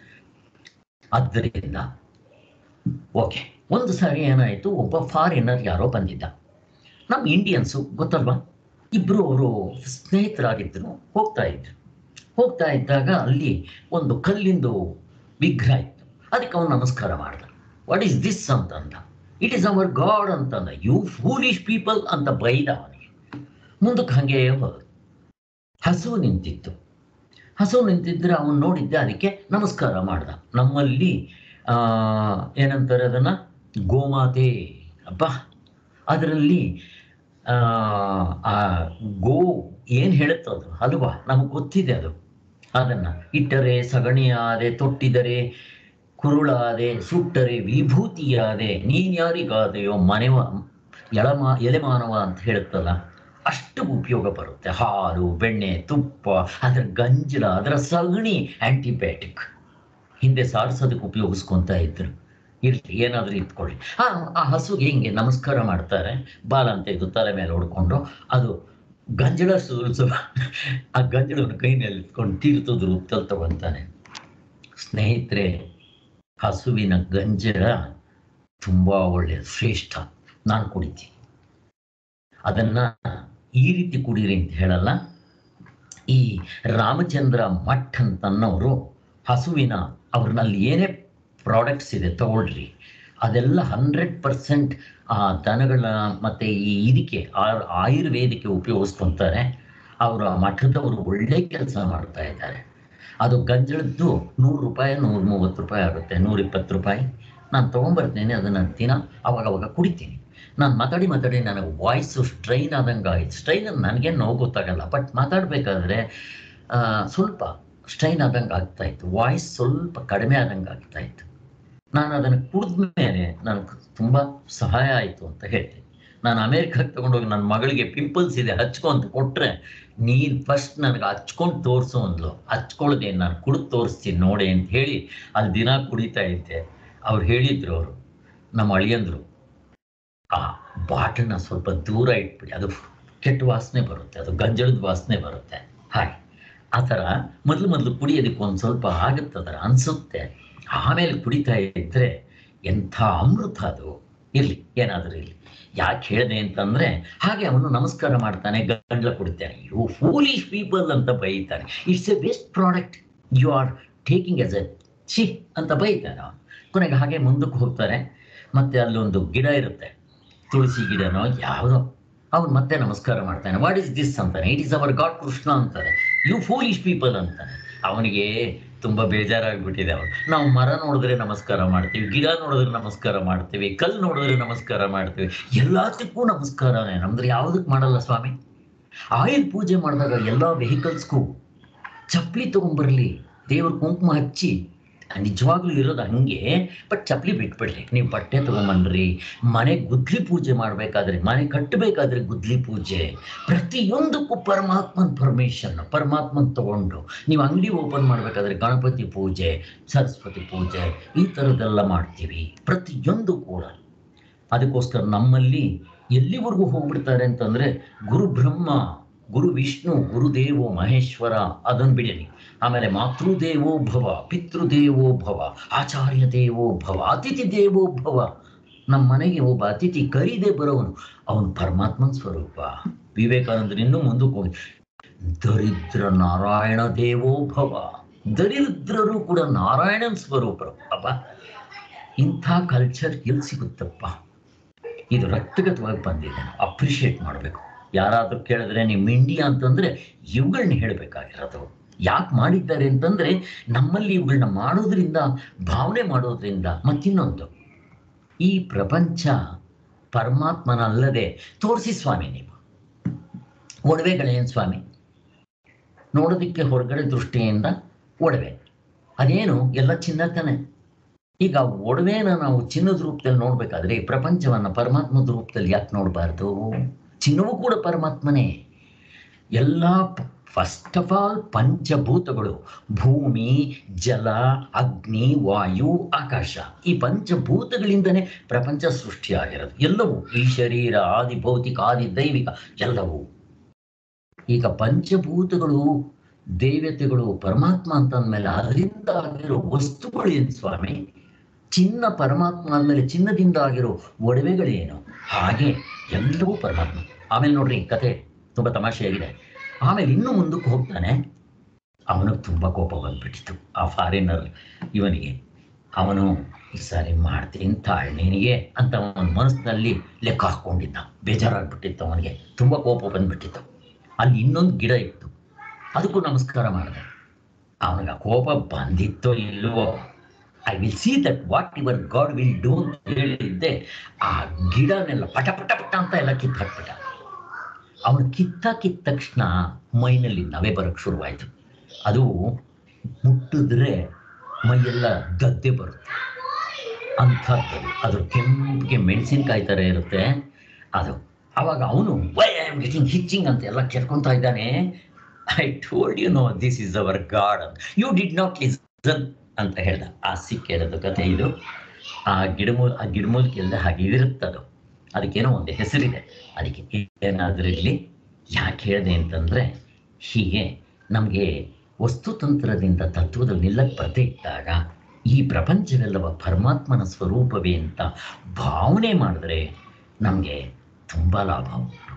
ಆದ್ದರಿಂದ ಓಕೆ ಒಂದು ಸಾರಿ ಏನಾಯಿತು ಒಬ್ಬ ಫಾರಿನರ್ ಯಾರೋ ಬಂದಿದ್ದ ನಮ್ಮ ಇಂಡಿಯನ್ಸು ಗೊತ್ತಲ್ವಾ ಇಬ್ರು ಅವರು ಸ್ನೇಹಿತರಾಗಿದ್ರು ಹೋಗ್ತಾ ಇದ್ರು ಹೋಗ್ತಾ ಇದ್ದಾಗ ಅಲ್ಲಿ ಒಂದು ಕಲ್ಲಿಂದು ವಿಗ್ರಹ ಇತ್ತು ಅದಕ್ಕೆ ಅವನು ನಮಸ್ಕಾರ ಮಾಡ್ದ ವಾಟ್ ಈಸ್ ದಿಸ್ ಅಂತಂದ ಇಟ್ ಈಸ್ ಅವರ್ ಗಾಡ್ ಅಂತಂದ ಯು ಫೂಲಿಶ್ ಪೀಪಲ್ ಅಂತ ಬೈದ ಅವನಿಗೆ ಮುಂದಕ್ಕೆ ಹಾಗೆ ಹೋದ ಹಸು ನಿಂತಿತ್ತು ಹಸು ನಿಂತಿದ್ರೆ ಅವನು ನೋಡಿದ್ದೆ ಅದಕ್ಕೆ ನಮಸ್ಕಾರ ಮಾಡ್ದ ನಮ್ಮಲ್ಲಿ ಆ ಏನಂತಾರೆ ಅದನ್ನ ಗೋಮಾತೆ ಅಪ್ಪ ಅದರಲ್ಲಿ ಆ ಆ ಗೋ ಏನ್ ಹೇಳುತ್ತದು ಅಲ್ವಾ ನಮಗೆ ಗೊತ್ತಿದೆ ಅದು ಅದನ್ನ ಇಟ್ಟರೆ ಸಗಣಿಯಾದೆ ತೊಟ್ಟಿದರೆ ಕುರುಳಾದೆ ಸುಟ್ಟರೆ ವಿಭೂತಿಯಾದೆ ನೀನ್ ಯಾರಿಗಾದೆಯೋ ಮನೆವ ಎಳಮ ಎಲೆಮಾನವ ಅಂತ ಹೇಳುತ್ತಲ್ಲ ಅಷ್ಟು ಉಪಯೋಗ ಬರುತ್ತೆ ಹಾಲು ಬೆಣ್ಣೆ ತುಪ್ಪ ಅದರ ಗಂಜಲ ಅದರ ಸಗಣಿ ಆಂಟಿಬಯೋಟಿಕ್ ಹಿಂದೆ ಸಾರಿಸೋದಕ್ಕೆ ಉಪಯೋಗಿಸ್ಕೊಂತ ಇದ್ರು ಇರ್ಲಿ ಏನಾದ್ರೂ ಇಟ್ಕೊಳ್ಳಿ ಆ ಆ ಹಸುಗೆ ಹಿಂಗೆ ನಮಸ್ಕಾರ ಮಾಡ್ತಾರೆ ಬಾಲ ಅಂತ ಇದು ತಲೆ ಮೇಲೆ ಹೊಡ್ಕೊಂಡು ಅದು ಗಂಜಳ ಸುರಿಸು ಆ ಗಂಜಳವನ್ನು ಕೈನಲ್ಲಿ ಇಟ್ಕೊಂಡು ತೀರ್ಥದ ರೂಪದಲ್ಲಿ ತಗೊಂತಾನೆ ಸ್ನೇಹಿತರೆ ಹಸುವಿನ ಗಂಜಳ ತುಂಬಾ ಒಳ್ಳೆಯ ಶ್ರೇಷ್ಠ ನಾನು ಕುಡಿತೀನಿ ಅದನ್ನ ಈ ರೀತಿ ಕುಡೀರಿ ಅಂತ ಹೇಳಲ್ಲ ಈ ರಾಮಚಂದ್ರ ಮಠ್ ಅಂತನ್ನೋರು ಹಸುವಿನ ಅವ್ರನ್ನಲ್ಲಿ ಏನೇ ಪ್ರಾಡಕ್ಟ್ಸ್ ಇದೆ ತಗೊಳ್ರಿ ಅದೆಲ್ಲ ಹಂಡ್ರೆಡ್ ಪರ್ಸೆಂಟ್ ಆ ದನಗಳ ಮತ್ತು ಈ ಇದಕ್ಕೆ ಆ- ಆಯುರ್ವೇದಕ್ಕೆ ಉಪಯೋಗಿಸ್ಕೊಂತಾರೆ ಅವರ ಮಠದವರು ಒಳ್ಳೆ ಕೆಲಸ ಮಾಡ್ತಾ ಇದ್ದಾರೆ ಅದು ಗಂಜಳದ್ದು ನೂರು ರೂಪಾಯಿ ನೂರ ಮೂವತ್ತು ರೂಪಾಯಿ ಆಗುತ್ತೆ ನೂರ ಇಪ್ಪತ್ತು ರೂಪಾಯಿ ನಾನು ತೊಗೊಂಬರ್ತೇನೆ ಅದನ್ನು ದಿನ ಅವಾಗ ಅವಾಗ ಕುಡಿತೀನಿ ನಾನು ಮಾತಾಡಿ ಮಾತಾಡಿ ನನಗೆ ವಾಯ್ಸು ಸ್ಟ್ರೈನ್ ಆದಂಗೆ ಆಯಿತು ಸ್ಟ್ರೈನ್ ನನಗೇನು ನೋವು ಗೊತ್ತಾಗಲ್ಲ ಬಟ್ ಮಾತಾಡಬೇಕಾದ್ರೆ ಸ್ವಲ್ಪ ಸ್ಟ್ರೈನ್ ಆದಂಗೆ ಆಗ್ತಾ ಇತ್ತು ವಾಯ್ಸ್ ಸ್ವಲ್ಪ ಕಡಿಮೆ ಆದಂಗೆ ಆಗ್ತಾ ಇತ್ತು ನಾನು ಅದನ್ನು ಕುಡಿದ ಮೇಲೆ ನನಗೆ ತುಂಬ ಸಹಾಯ ಆಯಿತು ಅಂತ ಹೇಳ್ತೀನಿ ನಾನು ಅಮೇರಿಕಕ್ಕೆ ತಗೊಂಡೋಗಿ ನನ್ನ ಮಗಳಿಗೆ ಪಿಂಪಲ್ಸ್ ಇದೆ ಹಚ್ಕೊ ಅಂತ ಕೊಟ್ಟರೆ ನೀನು ಫಸ್ಟ್ ನನಗೆ ಹಚ್ಕೊಂಡು ತೋರಿಸು ಅಂದ್ಲು ಹಚ್ಕೊಳ್ದೆ ನಾನು ಕುಡಿದು ತೋರಿಸ್ತೀನಿ ನೋಡಿ ಅಂತ ಹೇಳಿ ಅಲ್ಲಿ ದಿನ ಕುಡಿತಾ ಇದ್ದೆ ಅವ್ರು ಹೇಳಿದ್ರು ಅವರು ನಮ್ಮ ಅಳಿಯಂದ್ರು ಆ ಬಾಟಲ್ನ ಸ್ವಲ್ಪ ದೂರ ಇಟ್ಬಿಡಿ ಅದು ಕೆಟ್ಟ ವಾಸನೆ ಬರುತ್ತೆ ಅದು ಗಂಜಳದ ವಾಸನೆ ಬರುತ್ತೆ ಹಾಗೆ ಆ ಥರ ಮೊದಲು ಮೊದಲು ಕುಡಿಯೋದಕ್ಕೆ ಒಂದು ಸ್ವಲ್ಪ ಆಗುತ್ತೆ ಅದರ ಅನಿಸುತ್ತೆ ಆಮೇಲೆ ಕುಡಿತಾ ಇದ್ದರೆ ಎಂಥ ಅಮೃತ ಅದು ಇರಲಿ ಏನಾದರೂ ಇರಲಿ ಯಾಕೆ ಹೇಳಿದೆ ಅಂತಂದ್ರೆ ಹಾಗೆ ಅವನು ನಮಸ್ಕಾರ ಮಾಡ್ತಾನೆ ಗಂಡ್ಲ ಕುಡಿತಾನೆ ಯು ಫೂಲಿಶ್ ಪೀಪಲ್ ಅಂತ ಬೈತಾನೆ it's a best product you are taking ಎಸ್ ಎ ಛಿ ಅಂತ ಬೈತಾನೆ ಅವನು ಕೊನೆಗೆ ಹಾಗೆ ಮುಂದಕ್ಕೆ ಹೋಗ್ತಾರೆ ಮತ್ತೆ ಅಲ್ಲೊಂದು ಗಿಡ ಇರುತ್ತೆ ತುಳಸಿ ಗಿಡನೋ ಯಾವುದೋ ಅವನು ಮತ್ತೆ ನಮಸ್ಕಾರ ಮಾಡ್ತಾನೆ ವಾಟ್ ಇಸ್ ದಿಸ್ ಅಂತಾನೆ it is our god Krishna ಅಂತಾನೆ ಯು ಫೂಲಿಶ್ ಪೀಪಲ್ ಅಂತಾನೆ ಅವನಿಗೆ ತುಂಬ ಬೇಜಾರಾಗ್ಬಿಟ್ಟಿದೆ ಅವನು ನಾವು ಮರ ನೋಡಿದ್ರೆ ನಮಸ್ಕಾರ ಮಾಡ್ತೀವಿ ಗಿಡ ನೋಡಿದ್ರೆ ನಮಸ್ಕಾರ ಮಾಡ್ತೀವಿ ಕಲ್ಲು ನೋಡಿದ್ರೆ ನಮಸ್ಕಾರ ಮಾಡ್ತೀವಿ ಎಲ್ಲದಕ್ಕೂ ನಮಸ್ಕಾರನೇ ನಮ್ದ್ರೆ ಯಾವುದಕ್ಕೆ ಮಾಡಲ್ಲ ಸ್ವಾಮಿ ಆಯಿಲ್ ಪೂಜೆ ಮಾಡಿದಾಗ ಎಲ್ಲ ವೆಹಿಕಲ್ಸ್ಗೂ ಚಪ್ಪಲಿ ತೊಗೊಂಬರ್ಲಿ ದೇವ್ರ ಕುಂಕುಮ ಹಚ್ಚಿ ನಿಜವಾಗ್ಲೂ ಇರೋದು ಹಂಗೆ ಬಟ್ ಚಪ್ಪಲಿ ಬಿಟ್ಬಿಡ್ರಿ ನೀವು ಬಟ್ಟೆ ತೊಗೊಂಬನ್ರಿ ಮನೆ ಗುದ್ಲಿ ಪೂಜೆ ಮಾಡಬೇಕಾದ್ರೆ ಮನೆ ಕಟ್ಟಬೇಕಾದ್ರೆ ಗುದ್ಲಿ ಪೂಜೆ ಪ್ರತಿಯೊಂದಕ್ಕೂ ಪರಮಾತ್ಮನ ಪರ್ಮಿಷನ್ ಪರಮಾತ್ಮನ್ ತಗೊಂಡು ನೀವು ಅಂಗಡಿ ಓಪನ್ ಮಾಡಬೇಕಾದ್ರೆ ಗಣಪತಿ ಪೂಜೆ ಸರಸ್ವತಿ ಪೂಜೆ ಈ ಥರದ್ದೆಲ್ಲ ಮಾಡ್ತೀವಿ ಪ್ರತಿಯೊಂದು ಕೂಡ ಅದಕ್ಕೋಸ್ಕರ ನಮ್ಮಲ್ಲಿ ಎಲ್ಲಿವರೆಗೂ ಹೋಗ್ಬಿಡ್ತಾರೆ ಅಂತಂದ್ರೆ ಗುರು ಬ್ರಹ್ಮ ಗುರು ವಿಷ್ಣು ಗುರುದೇವೋ ಮಹೇಶ್ವರ ಅದನ್ನು ಬಿಡಲಿ ಆಮೇಲೆ ಮಾತೃದೇವೋ ಭವ ಪಿತೃದೇವೋ ಭವ ಆಚಾರ್ಯ ದೇವೋ ಭವ ಅತಿಥಿ ದೇವೋ ಭವ ನಮ್ಮ ಮನೆಗೆ ಒಬ್ಬ ಅತಿಥಿ ಕರೀದೆ ಬರೋವನು ಅವನು ಪರಮಾತ್ಮನ ಸ್ವರೂಪ ವಿವೇಕಾನಂದರು ಇನ್ನೂ ಮುಂದಕ್ಕೆ ಹೋಗಿ ದರಿದ್ರ ನಾರಾಯಣ ದೇವೋ ಭವ ದರಿದ್ರರು ಕೂಡ ನಾರಾಯಣನ ಸ್ವರೂಪರು ಅಪ್ಪ ಇಂಥ ಕಲ್ಚರ್ ಎಲ್ಲಿ ಸಿಗುತ್ತಪ್ಪ ಇದು ರಕ್ತಗತವಾಗಿ ಬಂದಿದೆ ಅಪ್ರಿಷಿಯೇಟ್ ಮಾಡಬೇಕು ಯಾರಾದರೂ ಕೇಳಿದ್ರೆ ನೀವು ಇಂಡಿಯಾ ಅಂತಂದ್ರೆ ಇವುಗಳನ್ನ ಹೇಳಬೇಕಾಗಿರೋದು ಯಾಕೆ ಮಾಡಿದ್ದಾರೆ ಅಂತಂದ್ರೆ ನಮ್ಮಲ್ಲಿ ಇವುಗಳನ್ನ ಮಾಡೋದ್ರಿಂದ ಭಾವನೆ ಮಾಡೋದ್ರಿಂದ ಮತ್ತಿನ್ನೊಂದು ಈ ಪ್ರಪಂಚ ಪರಮಾತ್ಮನಲ್ಲದೆ ತೋರಿಸಿ ಸ್ವಾಮಿ ನೀವು ಒಡವೆಗಳೇನು ಸ್ವಾಮಿ ನೋಡೋದಕ್ಕೆ ಹೊರಗಡೆ ದೃಷ್ಟಿಯಿಂದ ಒಡವೆ ಅದೇನು ಎಲ್ಲ ಚಿನ್ನ ತಾನೆ ಈಗ ಒಡವೆನ ನಾವು ಚಿನ್ನದ ರೂಪದಲ್ಲಿ ನೋಡ್ಬೇಕಾದ್ರೆ ಈ ಪ್ರಪಂಚವನ್ನ ಪರಮಾತ್ಮದ ರೂಪದಲ್ಲಿ ಯಾಕೆ ನೋಡಬಾರ್ದು ಚಿನ್ನವೂ ಕೂಡ ಪರಮಾತ್ಮನೇ ಎಲ್ಲ ಫಸ್ಟ್ ಆಫ್ ಆಲ್ ಪಂಚಭೂತಗಳು ಭೂಮಿ ಜಲ ಅಗ್ನಿ ವಾಯು ಆಕಾಶ ಈ ಪಂಚಭೂತಗಳಿಂದನೇ ಪ್ರಪಂಚ ಸೃಷ್ಟಿಯಾಗಿರೋದು ಎಲ್ಲವೂ ಈ ಶರೀರ ಆದಿ ಭೌತಿಕ ಆದಿ ದೈವಿಕ ಎಲ್ಲವೂ ಈಗ ಪಂಚಭೂತಗಳು ದೇವತೆಗಳು ಪರಮಾತ್ಮ ಅಂತಂದ್ಮೇಲೆ ಅದರಿಂದ ಆಗಿರೋ ವಸ್ತುಗಳು ಏನು ಸ್ವಾಮಿ ಚಿನ್ನ ಪರಮಾತ್ಮ ಅಂದಮೇಲೆ ಚಿನ್ನದಿಂದ ಆಗಿರೋ ಒಡವೆಗಳೇನು ಹಾಗೆ ಎಲ್ಲವೂ ಪರಮಾತ್ಮ ಆಮೇಲೆ ನೋಡ್ರಿ ಕತೆ ತುಂಬ ತಮಾಷೆಯಾಗಿದೆ ಆಮೇಲೆ ಇನ್ನು ಮುಂದಕ್ಕೆ ಹೋಗ್ತಾನೆ ಅವನಿಗೆ ತುಂಬ ಕೋಪ ಬಂದ್ಬಿಟ್ಟಿತ್ತು ಆ ಫಾರಿನರ್ ಇವನಿಗೆ ಅವನು ಈ ಸಾರಿ ಮಾಡ್ತೀನಿ ತಾಳ್ ನಿನಗೆ ಅಂತ ಅವನ ಮನಸ್ಸಿನಲ್ಲಿ ಲೆಕ್ಕ ಹಾಕ್ಕೊಂಡಿದ್ದ ಬೇಜಾರಾಗ್ಬಿಟ್ಟಿತ್ತು ಅವನಿಗೆ ತುಂಬ ಕೋಪ ಬಂದ್ಬಿಟ್ಟಿತ್ತು ಅಲ್ಲಿ ಇನ್ನೊಂದು ಗಿಡ ಇತ್ತು ಅದಕ್ಕೂ ನಮಸ್ಕಾರ ಮಾಡಿದೆ ಅವನಿಗೆ ಆ ಕೋಪ ಬಂದಿತ್ತೋ ಇಲ್ವೋ I will see that what your god will do ಅಂತ ಹೇಳಿದ್ದೆ ಆ ಗಿಡನೆಲ್ಲ ಪಟ ಪಟ ಪಟ ಅಂತ ಎಲ್ಲ ಕಿತ್ತು ಹಾಕ್ಬಿಟ್ಟ ಅವನು ಕಿತ್ತಾಕಿದ ತಕ್ಷಣ ಮೈನಲ್ಲಿ ನವೆ ಬರೋಕ್ಕೆ ಶುರುವಾಯಿತು ಅದು ಮುಟ್ಟಿದ್ರೆ ಮೈಯೆಲ್ಲ ಗದ್ದೆ ಬರುತ್ತೆ ಅಂಥದ್ದು ಅದ್ರ ಕೆಂಪಿಗೆ ಮೆಣಸಿನ್ಕಾಯಿ ಥರ ಇರುತ್ತೆ ಅದು ಅವಾಗ ಅವನು why I am getting hitching ಅಂತ ಎಲ್ಲ ಕೆರ್ಕೊಂತ ಇದ್ದಾನೆ I told you no this is our god ಅಂತ ಯು ಡಿಡ್ ನಾಟ್ ಲಿಸನ್ ಅಂತ ಹೇಳ್ದ ಆ ಸಿಕ್ಕಿರೋದು ಕತೆ ಇದು ಆ ಗಿಡಮೂಲ ಆ ಗಿಡಮೂಲಿಕೆಲ್ಲ ಹಾಗೆ ಇರುತ್ತದು ಅದಕ್ಕೇನೋ ಒಂದು ಹೆಸರಿದೆ ಅದಕ್ಕೆ ಏನಾದರೂ ಇರಲಿ ಯಾಕೆ ಹೇಳಿದೆ ಅಂತಂದರೆ ಹೀಗೆ ನಮಗೆ ವಸ್ತುತಂತ್ರದಿಂದ ತತ್ವದಲ್ಲಿ ನಿಲ್ಲಕ್ಕೆ ಬರದೇ ಇದ್ದಾಗ ಈ ಪ್ರಪಂಚವೆಲ್ಲವ ಪರಮಾತ್ಮನ ಸ್ವರೂಪವೇ ಅಂತ ಭಾವನೆ ಮಾಡಿದ್ರೆ ನಮಗೆ ತುಂಬ ಲಾಭ ಉಂಟು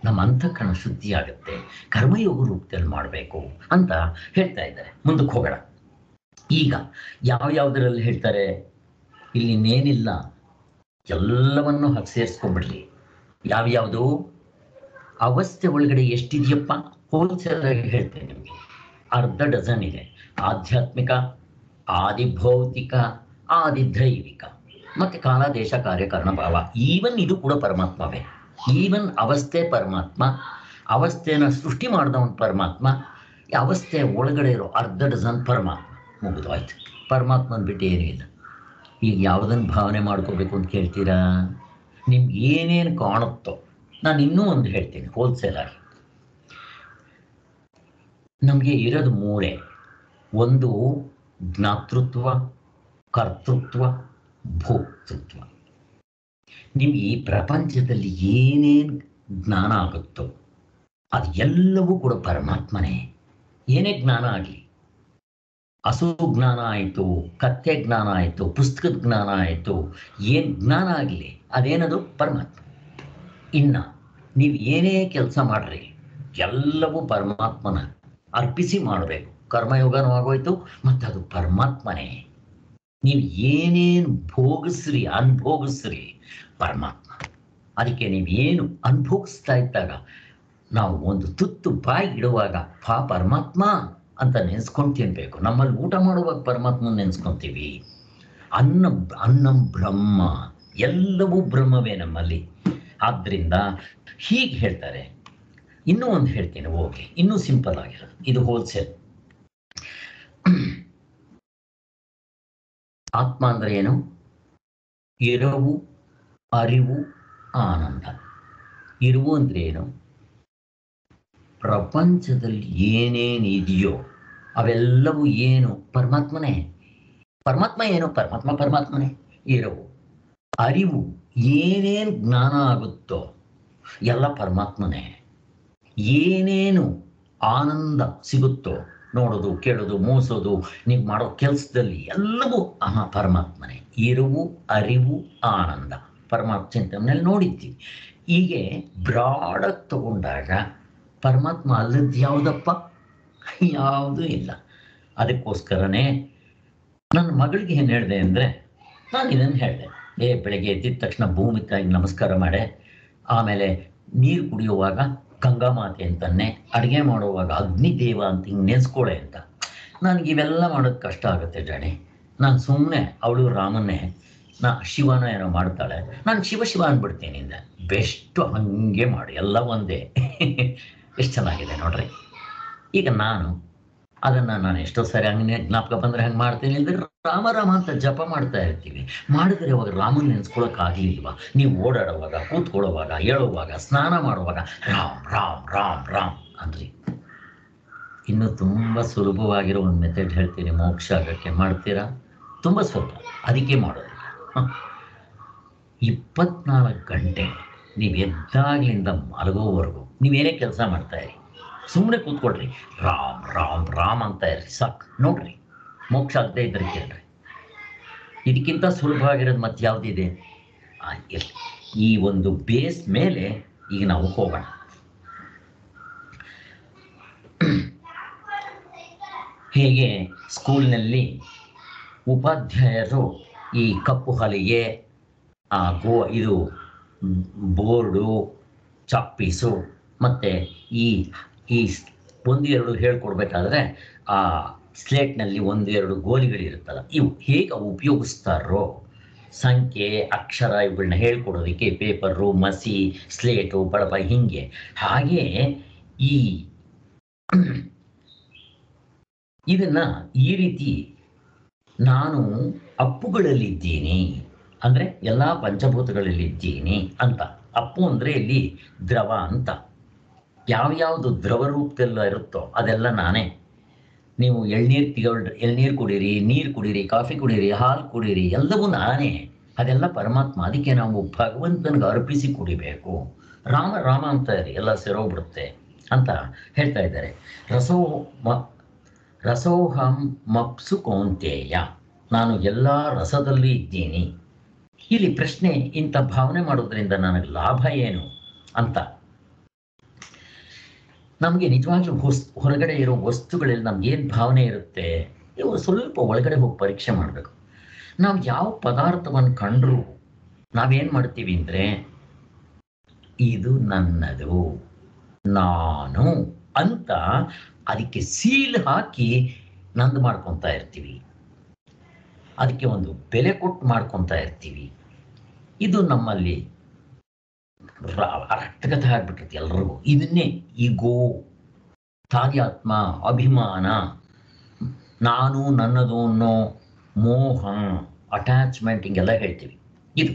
ನಮ್ಮ ಅಂತಃಕರಣ ಶುದ್ಧಿ ಆಗುತ್ತೆ ಕರ್ಮಯೋಗ ರೂಪದಲ್ಲಿ ಮಾಡಬೇಕು ಅಂತ ಹೇಳ್ತಾ ಇದ್ದಾರೆ ಮುಂದಕ್ಕೆ ಹೋಗೋಣ ಈಗ ಯಾವ ಯಾವುದರಲ್ಲಿ ಹೇಳ್ತಾರೆ ಇಲ್ಲಿ ಇನ್ನೇನಿಲ್ಲ ಎಲ್ಲವನ್ನು ಹಾಕಿ ಸೇರಿಸ್ಕೊಂಡ್ಬಿಡ್ಲಿ ಯಾವ್ಯಾವುದು ಅವಸ್ಥೆ ಒಳಗಡೆ ಎಷ್ಟಿದೆಯಪ್ಪ ಹೋಲ್ಸೇಲ್ ಆಗಿ ಹೇಳ್ತೇನೆ ನಿಮಗೆ ಅರ್ಧ ಡಜನ್ ಇದೆ ಆಧ್ಯಾತ್ಮಿಕ ಆದಿಭೌತಿಕ ಆದಿದೈವಿಕ ಮತ್ತೆ ಕಾಲ ದೇಶ ಕಾರ್ಯಕಾರಣ ಭಾವ ಈವನ್ ಇದು ಕೂಡ ಪರಮಾತ್ಮವೇ ಈವನ್ ಅವಸ್ಥೆ ಪರಮಾತ್ಮ ಅವಸ್ಥೆನ ಸೃಷ್ಟಿ ಮಾಡಿದವನ್ ಪರಮಾತ್ಮ ಈ ಅವಸ್ಥೆ ಒಳಗಡೆ ಇರೋ ಅರ್ಧ ಡಜನ್ ಪರಮಾತ್ಮ ಮುಗಿದೋಯ್ತು ಪರಮಾತ್ಮನ ಬಿಟ್ಟು ಏನೂ ಇಲ್ಲ ಈಗ ಯಾವುದನ್ನು ಭಾವನೆ ಮಾಡ್ಕೋಬೇಕು ಅಂತ ಕೇಳ್ತೀರಾ ನಿಮ್ಗೆ ಏನೇನು ಕಾಣುತ್ತೋ ನಾನು ಇನ್ನೂ ಒಂದು ಹೇಳ್ತೀನಿ ಹೋಲ್ಸೇಲ್ ಆಗಿ ನಮಗೆ ಇರೋದು ಮೂರೇ ಒಂದು ಜ್ಞಾತೃತ್ವ ಕರ್ತೃತ್ವ ಭೋಕ್ತೃತ್ವ ನಿಮ್ಗೆ ಈ ಪ್ರಪಂಚದಲ್ಲಿ ಏನೇನು ಜ್ಞಾನ ಆಗುತ್ತೋ ಅದು ಎಲ್ಲವೂ ಕೂಡ ಪರಮಾತ್ಮನೇ ಏನೇ ಜ್ಞಾನ ಆಗಲಿ ಹಸು ಜ್ಞಾನ ಆಯಿತು ಕತ್ತೆ ಜ್ಞಾನ ಆಯಿತು ಪುಸ್ತಕದ ಜ್ಞಾನ ಆಯಿತು ಏನು ಜ್ಞಾನ ಆಗಲಿ ಅದೇನದು ಪರಮಾತ್ಮ ಇನ್ನು ನೀವು ಏನೇ ಕೆಲಸ ಮಾಡ್ರಿ ಎಲ್ಲವೂ ಪರಮಾತ್ಮನ ಅರ್ಪಿಸಿ ಮಾಡಬೇಕು ಕರ್ಮಯೋಗನೂ ಆಗೋಯ್ತು ಮತ್ತು ಅದು ಪರಮಾತ್ಮನೇ ನೀವು ಏನೇನು ಭೋಗಿಸ್ರಿ ಅನುಭೋಗಿಸ್ರಿ ಪರಮಾತ್ಮ ಅದಕ್ಕೆ ನೀವು ಏನು ಅನುಭೋಗಿಸ್ತಾ ಇದ್ದಾಗ ನಾವು ಒಂದು ತುತ್ತು ಬಾಯಿ ಇಡುವಾಗ ಪಾ ಪರಮಾತ್ಮ ಅಂತ ನೆನೆಸ್ಕೊಂಡು ತಿನ್ಬೇಕು ನಮ್ಮಲ್ಲಿ ಊಟ ಮಾಡುವಾಗ ಪರಮಾತ್ಮನ ನೆನೆಸ್ಕೊಂತೀವಿ ಅನ್ನ ಅನ್ನ ಬ್ರಹ್ಮ ಎಲ್ಲವೂ ಬ್ರಹ್ಮವೇ ನಮ್ಮಲ್ಲಿ ಆದ್ದರಿಂದ ಹೀಗೆ ಹೇಳ್ತಾರೆ ಇನ್ನೂ ಒಂದು ಹೇಳ್ತೀನಿ ಹೋಗಿ ಇನ್ನೂ ಸಿಂಪಲ್ ಆಗಿರೋದು ಇದು ಹೋಲ್ಸೇಲ್ ಆತ್ಮ ಅಂದ್ರೆ ಏನು ಇರವು ಅರಿವು ಆನಂದ ಇರುವು ಅಂದ್ರೆ ಏನು ಪ್ರಪಂಚದಲ್ಲಿ ಏನೇನು ಇದೆಯೋ ಅವೆಲ್ಲವೂ ಏನು ಪರಮಾತ್ಮನೇ ಪರಮಾತ್ಮ ಏನು ಪರಮಾತ್ಮ ಪರಮಾತ್ಮನೇ ಇರವು ಅರಿವು ಏನೇನು ಜ್ಞಾನ ಆಗುತ್ತೋ ಎಲ್ಲ ಪರಮಾತ್ಮನೇ ಏನೇನು ಆನಂದ ಸಿಗುತ್ತೋ ನೋಡೋದು ಕೇಳೋದು ಮೂಸೋದು ನೀವು ಮಾಡೋ ಕೆಲಸದಲ್ಲಿ ಎಲ್ಲವೂ ಆಹಾ ಪರಮಾತ್ಮನೇ ಇರುವು ಅರಿವು ಆನಂದ ಪರಮಾತ್ಮ ಚಿಂತನೆಯಲ್ಲಿ ನೋಡಿದ್ದೀವಿ ಹೀಗೆ ಬ್ರಾಡಾಗಿ ತಗೊಂಡಾಗ ಪರಮಾತ್ಮ ಅಲ್ಲದ್ದು ಯಾವುದಪ್ಪ ಯಾವುದೂ ಇಲ್ಲ ಅದಕ್ಕೋಸ್ಕರನೇ ನನ್ನ ಮಗಳಿಗೆ ಏನು ಹೇಳಿದೆ ಅಂದರೆ ನಾನು ಇದನ್ನು ಹೇಳಿದೆ ಏ ಬೆಳಗ್ಗೆ ಎದ್ದಿದ ತಕ್ಷಣ ಭೂಮಿ ತಾಯಿಗೆ ನಮಸ್ಕಾರ ಮಾಡೆ ಆಮೇಲೆ ನೀರು ಕುಡಿಯುವಾಗ ಗಂಗಾ ಮಾತೆ ಅಂತನ್ನೇ ಅಡುಗೆ ಮಾಡುವಾಗ ಅಗ್ನಿದೇವ ಅಂತ ಹಿಂಗೆ ನೆನೆಸ್ಕೊಳೆ ಅಂತ ನನಗೆ ಇವೆಲ್ಲ ಮಾಡೋದು ಕಷ್ಟ ಆಗುತ್ತೆ ಜಾಣಿ ನಾನು ಸುಮ್ಮನೆ ಅವಳು ರಾಮನ್ನೇ ನಾ ಶಿವನ ಏನೋ ಮಾಡ್ತಾಳೆ ನಾನು ಶಿವ ಶಿವ ಅಂದ್ಬಿಡ್ತೀನಿ ಇಂದ ಬೆಸ್ಟು ಹಾಗೆ ಮಾಡಿ ಎಲ್ಲ ಒಂದೇ ಎಷ್ಟು ಚೆನ್ನಾಗಿದೆ ನೋಡ್ರಿ ಈಗ ನಾನು ಅದನ್ನು ನಾನು ಎಷ್ಟೋ ಸರಿ ಹಂಗೆ ಜ್ಞಾಪಕ ಬಂದರೆ ಹಂಗೆ ಮಾಡ್ತೀನಿ ಇಲ್ದ್ರೆ ರಾಮ ರಾಮ ಅಂತ ಜಪ ಮಾಡ್ತಾ ಇರ್ತೀವಿ ಮಾಡಿದ್ರೆ ಅವಾಗ ರಾಮನ್ ನೆನೆಸ್ಕೊಳಕ್ ಆಗ್ಲಿಲ್ವಾ ನೀವು ಓಡಾಡುವಾಗ ಕೂತ್ಕೊಳ್ಳುವಾಗ ಹೇಳುವಾಗ ಸ್ನಾನ ಮಾಡುವಾಗ ರಾಮ್ ರಾಮ್ ರಾಮ್ ರಾಮ್ ಅಂದ್ರಿ ಇನ್ನು ತುಂಬ ಸುಲಭವಾಗಿರೋ ಒಂದು ಮೆಥಡ್ ಹೇಳ್ತೀನಿ ಮೋಕ್ಷ ಆಗಕ್ಕೆ ಮಾಡ್ತೀರಾ ತುಂಬ ಸ್ವಲ್ಪ ಅದಕ್ಕೆ ಮಾಡೋದು ಇಪ್ಪತ್ನಾಲ್ಕು ಗಂಟೆ ನೀವು ಎದ್ದಾಗ್ಲಿಂದ ಮಲಗೋವರೆಗೂ ನೀವೇನೇ ಕೆಲಸ ಮಾಡ್ತಾ ಇರಿ ಸುಮ್ಮನೆ ಕೂತ್ಕೊಳ್ರಿ ರಾಮ್ ರಾಮ್ ರಾಮ್ ಅಂತ ಇರ್ರಿ ಸಾಕು ನೋಡ್ರಿ ಮೋಕ್ಷ ಆಗದೆ ಇದ್ರೆ ಕೇಳ್ರಿ ಇದಕ್ಕಿಂತ ಸುಲಭವಾಗಿರೋದು ಮತ್ತೆ ಯಾವುದಿದೆ ಆ, ಇರ್ಲಿ ಈ ಒಂದು ಬೇಸ್ ಮೇಲೆ ಈಗ ನಾವು ಹೋಗೋಣ ಹೇಗೆ ಸ್ಕೂಲ್ನಲ್ಲಿ ಉಪಾಧ್ಯಾಯರು ಈ ಕಪ್ಪು ಹಲಿಗೆ ಆ ಗೋ ಇದು ಬೋರ್ಡು ಚಾಕ್ ಪೀಸು ಮತ್ತು ಈ ಈ ಸ್- ಒಂದು ಎರಡು ಹೇಳ್ಕೊಡ್ಬೇಕಾದ್ರೆ ಆ ಸ್ಲೇಟ್ನಲ್ಲಿ ಒಂದು ಎರಡು ಗೋಲಿಗಳಿರುತ್ತಲ್ಲ ಇವು ಹೇಗೆ ಅವು ಉಪಯೋಗಿಸ್ತಾರೋ ಸಂಖ್ಯೆ ಅಕ್ಷರ ಇವುಗಳನ್ನ ಹೇಳ್ಕೊಡೋದಕ್ಕೆ ಪೇಪರು ಮಸಿ ಸ್ಲೇಟು ಬಳಪ ಹಿಂಗೆ ಹಾಗೆ ಈ ಇದನ್ನ ಈ ರೀತಿ ನಾನು ಅಪ್ಪುಗಳಲ್ಲಿದ್ದೀನಿ ಅಂದರೆ ಎಲ್ಲ ಪಂಚಭೂತಗಳಲ್ಲಿದ್ದೀನಿ ಅಂತ ಅಪ್ಪು ಅಂದರೆ ಇಲ್ಲಿ ದ್ರವ ಅಂತ ಯಾವ್ಯಾವುದು ದ್ರವ ರೂಪದಲ್ಲ ಇರುತ್ತೋ ಅದೆಲ್ಲ ನಾನೇ ನೀವು ಎಳ್ನೀರು ತಗೊಳ್ರಿ ಎಳ್ನೀರು ಕುಡೀರಿ ನೀರು ಕುಡೀರಿ ಕಾಫಿ ಕುಡೀರಿ ಹಾಲು ಕುಡೀರಿ ಎಲ್ಲವೂ ನಾನೇ ಅದೆಲ್ಲ ಪರಮಾತ್ಮ ಅದಕ್ಕೆ ನಾವು ಭಗವಂತನಿಗೆ ಅರ್ಪಿಸಿ ಕುಡಿಬೇಕು ರಾಮ ರಾಮ ಅಂತ ಇರಿ ಎಲ್ಲ ಸೇರೋಗ್ಬಿಡುತ್ತೆ ಅಂತ ಹೇಳ್ತಾ ಇದ್ದಾರೆ ರಸೋ ಮ ರಸೋಹಂ ಮಪ್ಸು ಕೌಂತೇಯ ನಾನು ಎಲ್ಲ ರಸದಲ್ಲಿ ಇದ್ದೀನಿ ಇಲ್ಲಿ ಪ್ರಶ್ನೆ ಇಂಥ ಭಾವನೆ ಮಾಡೋದ್ರಿಂದ ನನಗೆ ಲಾಭ ಏನು ಅಂತ ನಮಗೆ ನಿಜವಾಗ್ಲೂ ಹೊಸ್ ಹೊರಗಡೆ ಇರೋ ವಸ್ತುಗಳಲ್ಲಿ ನಮ್ಗೆ ಏನು ಭಾವನೆ ಇರುತ್ತೆ ಇವು ಸ್ವಲ್ಪ ಒಳಗಡೆ ಹೋಗಿ ಪರೀಕ್ಷೆ ಮಾಡಬೇಕು ನಾವು ಯಾವ ಪದಾರ್ಥವನ್ನು ಕಂಡ್ರು ನಾವೇನು ಮಾಡ್ತೀವಿ ಅಂದರೆ ಇದು ನನ್ನದು ನಾನು ಅಂತ ಅದಕ್ಕೆ ಸೀಲ್ ಹಾಕಿ ನಂದು ಮಾಡ್ಕೊತಾ ಇರ್ತೀವಿ ಅದಕ್ಕೆ ಒಂದು ಬೆಲೆ ಕೊಟ್ಟು ಮಾಡ್ಕೊತಾ ಇರ್ತೀವಿ ಇದು ನಮ್ಮಲ್ಲಿ ರಕ್ತಗತ ಆಗ್ಬಿಟ್ಟಿರುತ್ತೆ ಎಲ್ರಿಗೂ ಇದನ್ನೇ ಈಗೋ ತಾರ್ಯಾತ್ಮ ಅಭಿಮಾನ ನಾನು ನನ್ನದು ಅನ್ನೋ ಮೋಹ ಅಟ್ಯಾಚ್ಮೆಂಟ್ ಹಿಂಗೆಲ್ಲ ಹೇಳ್ತೀವಿ ಇದು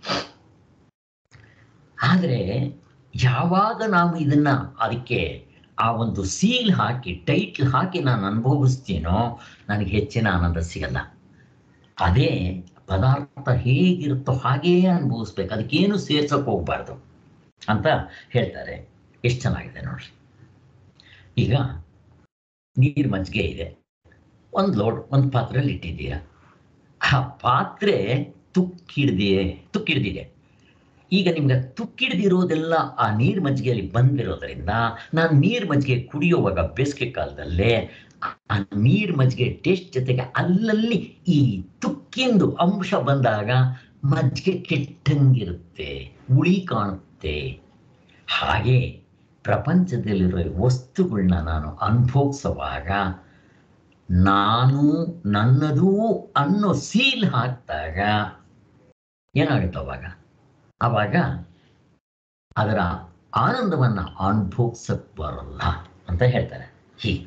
ಆದರೆ ಯಾವಾಗ ನಾವು ಇದನ್ನ ಅದಕ್ಕೆ ಆ ಒಂದು ಸೀಲ್ ಹಾಕಿ ಟೈಟ್ಲ್ ಹಾಕಿ ನಾನು ಅನುಭವಿಸ್ತೀನೋ ನನಗೆ ಹೆಚ್ಚಿನ ಆನಂದ ಸಿಗಲ್ಲ ಅದೇ ಪದಾರ್ಥ ಹೇಗಿರುತ್ತೋ ಹಾಗೇ ಅನುಭವಿಸ್ಬೇಕು ಅದಕ್ಕೇನು ಸೇರ್ಸಕ್ಕೆ ಹೋಗ್ಬಾರ್ದು ಅಂತ ಹೇಳ್ತಾರೆ ಎಷ್ಟು ಚೆನ್ನಾಗಿದೆ ನೋಡ್ರಿ ಈಗ ನೀರು ಮಜ್ಜಿಗೆ ಇದೆ ಒಂದು ಲೋಡ್ ಒಂದು ಪಾತ್ರೆಯಲ್ಲಿ ಇಟ್ಟಿದ್ದೀರಾ ಆ ಪಾತ್ರೆ ತುಕ್ಕಿಡ್ದಿದೆ ತುಕ್ಕಿಡ್ದಿದೆ ಈಗ ನಿಮ್ಗೆ ತುಕ್ಕಿಡ್ದಿರೋದೆಲ್ಲ ಆ ನೀರು ಮಜ್ಜಿಗೆಯಲ್ಲಿ ಬಂದಿರೋದ್ರಿಂದ ನಾನು ನೀರು ಮಜ್ಜಿಗೆ ಕುಡಿಯುವಾಗ ಬೇಸಿಗೆ ಕಾಲದಲ್ಲೇ ಆ ನೀರು ಮಜ್ಜಿಗೆ ಟೇಸ್ಟ್ ಜೊತೆಗೆ ಅಲ್ಲಲ್ಲಿ ಈ ತುಕ್ಕಿಂದು ಅಂಶ ಬಂದಾಗ ಮಜ್ಜಿಗೆ ಕೆಟ್ಟಂಗಿರುತ್ತೆ ಉಳಿ ಕಾಣುತ್ತೆ ಹಾಗೆ ಪ್ರಪಂಚದಲ್ಲಿರೋ ವಸ್ತುಗಳನ್ನ ನಾನು ಅನುಭವಿಸುವಾಗ ನಾನು ನನ್ನದು ಅನ್ನೋ ಸೀಲ್ ಹಾಕಿದಾಗ ಏನಾಗುತ್ತೆ ಅವಾಗ ಆವಾಗ ಅದರ ಆನಂದವನ್ನ ಅನುಭವಿಸಕ್ ಬರಲ್ಲ ಅಂತ ಹೇಳ್ತಾರೆ ಹೀಗೆ